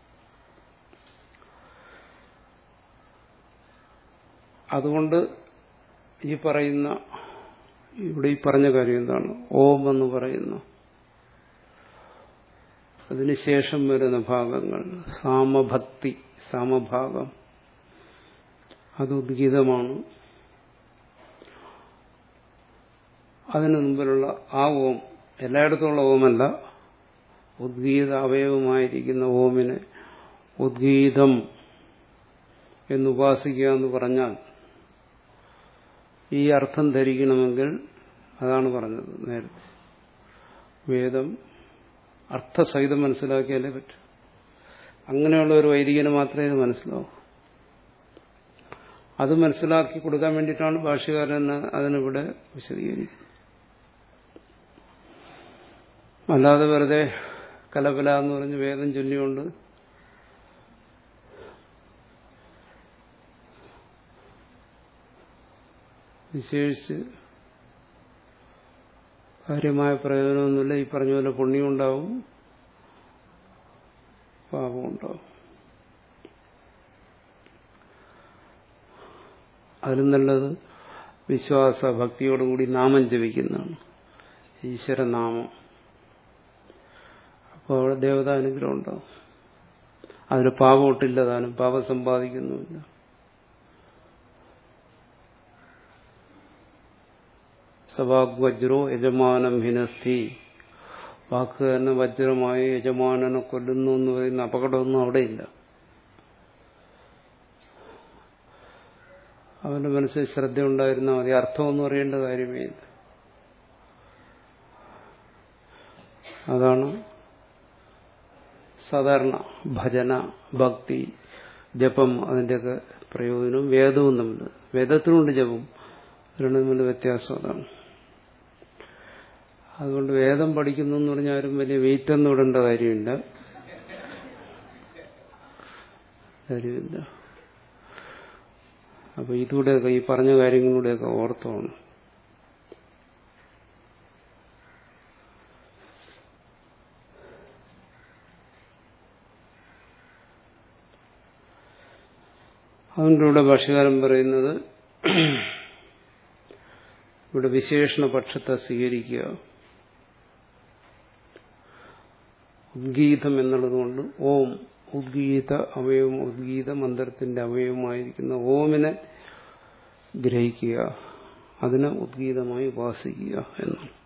അതുകൊണ്ട് ഈ പറയുന്ന ഇവിടെ ഈ പറഞ്ഞ കാര്യം എന്താണ് ഓം എന്ന് പറയുന്ന അതിനുശേഷം വരുന്ന ഭാഗങ്ങൾ സാമഭക്തി സാമഭാഗം അത് ഉദ്ഗീതമാണ് അതിനു മുമ്പിലുള്ള ആ ഓം എല്ലായിടത്തുമുള്ള ഓമല്ല ഉദ്ഗീത അവയവമായിരിക്കുന്ന ഓമിനെ ഉദ്ഗീതം എന്ന് ഉപാസിക്കുക എന്ന് പറഞ്ഞാൽ ഈ അർത്ഥം ധരിക്കണമെങ്കിൽ അതാണ് പറഞ്ഞത് നേരത്തെ വേദം അർത്ഥസഹിതം മനസ്സിലാക്കിയാലേ പറ്റൂ അങ്ങനെയുള്ള ഒരു വൈദികന് മാത്രമേ ഇത് മനസ്സിലാവൂ അത് മനസ്സിലാക്കി കൊടുക്കാൻ വേണ്ടിയിട്ടാണ് ഭാഷകാരൻ അതിനിവിടെ വിശദീകരിക്കുന്നത് അല്ലാതെ വെറുതെ കലപല എന്ന് പറഞ്ഞ് വേദം ചൊല്ലിക്കൊണ്ട് വിശേഷിച്ച് കാര്യമായ പ്രയോജനമൊന്നുമില്ല ഈ പറഞ്ഞ പോലെ പുണ്യം ഉണ്ടാവും പാപം ഉണ്ടാവും അതിലും നല്ലത് വിശ്വാസ ഭക്തിയോടുകൂടി നാമം ജപിക്കുന്നതാണ് ഈശ്വരനാമം അപ്പോൾ അവിടെ ദേവതാനുഗ്രഹം ഉണ്ടാവും അതിന് പാപം ഒട്ടില്ല താനും പാപം സമ്പാദിക്കുന്നുമില്ല സവാഗ്വജ്രോ യജമാനം ഹിനസ്ഥി വാക്ക് തന്നെ വജ്രമായി യജമാനനെ കൊല്ലുന്നു എന്ന് പറയുന്ന അപകടമൊന്നും അവിടെയില്ല അവന്റെ മനസ്സിൽ ശ്രദ്ധ ഉണ്ടായിരുന്നാൽ മതി അർത്ഥമൊന്നും അറിയേണ്ട കാര്യമേ ഇല്ല അതാണ് സാധാരണ ഭജന ഭക്തി ജപം അതിൻ്റെയൊക്കെ പ്രയോജനവും വേദവും തമ്മിൽ വേദത്തിനുണ്ട് ജപം രണ്ടും തമ്മിൽ വ്യത്യാസം അതാണ് അതുകൊണ്ട് വേദം പഠിക്കുന്നു എന്ന് പറഞ്ഞാൽ ആരും വലിയ വെയിറ്റ് ഒന്നും ഇടേണ്ട കാര്യമില്ല കാര്യമില്ല അപ്പൊ ഇതുകൂടെയൊക്കെ ഈ പറഞ്ഞ കാര്യങ്ങളിലൂടെയൊക്കെ ഓർത്തോണം അതുകൊണ്ട് ഇവിടെ ഭാഷകാരൻ പറയുന്നത് ഇവിടെ വിശേഷണ പക്ഷത്തെ സ്വീകരിക്കുക ഉദ്ഗീതം എന്നുള്ളതുകൊണ്ട് ഓം ഉദ്ഗീത അവയവം ഉദ്ഗീത മന്ത്രത്തിന്റെ അവയവമായിരിക്കുന്ന ഓമിനെ ഗ്രഹിക്കുക അതിനെ ഉദ്ഗീതമായി ഉപാസിക്കുക എന്നാണ്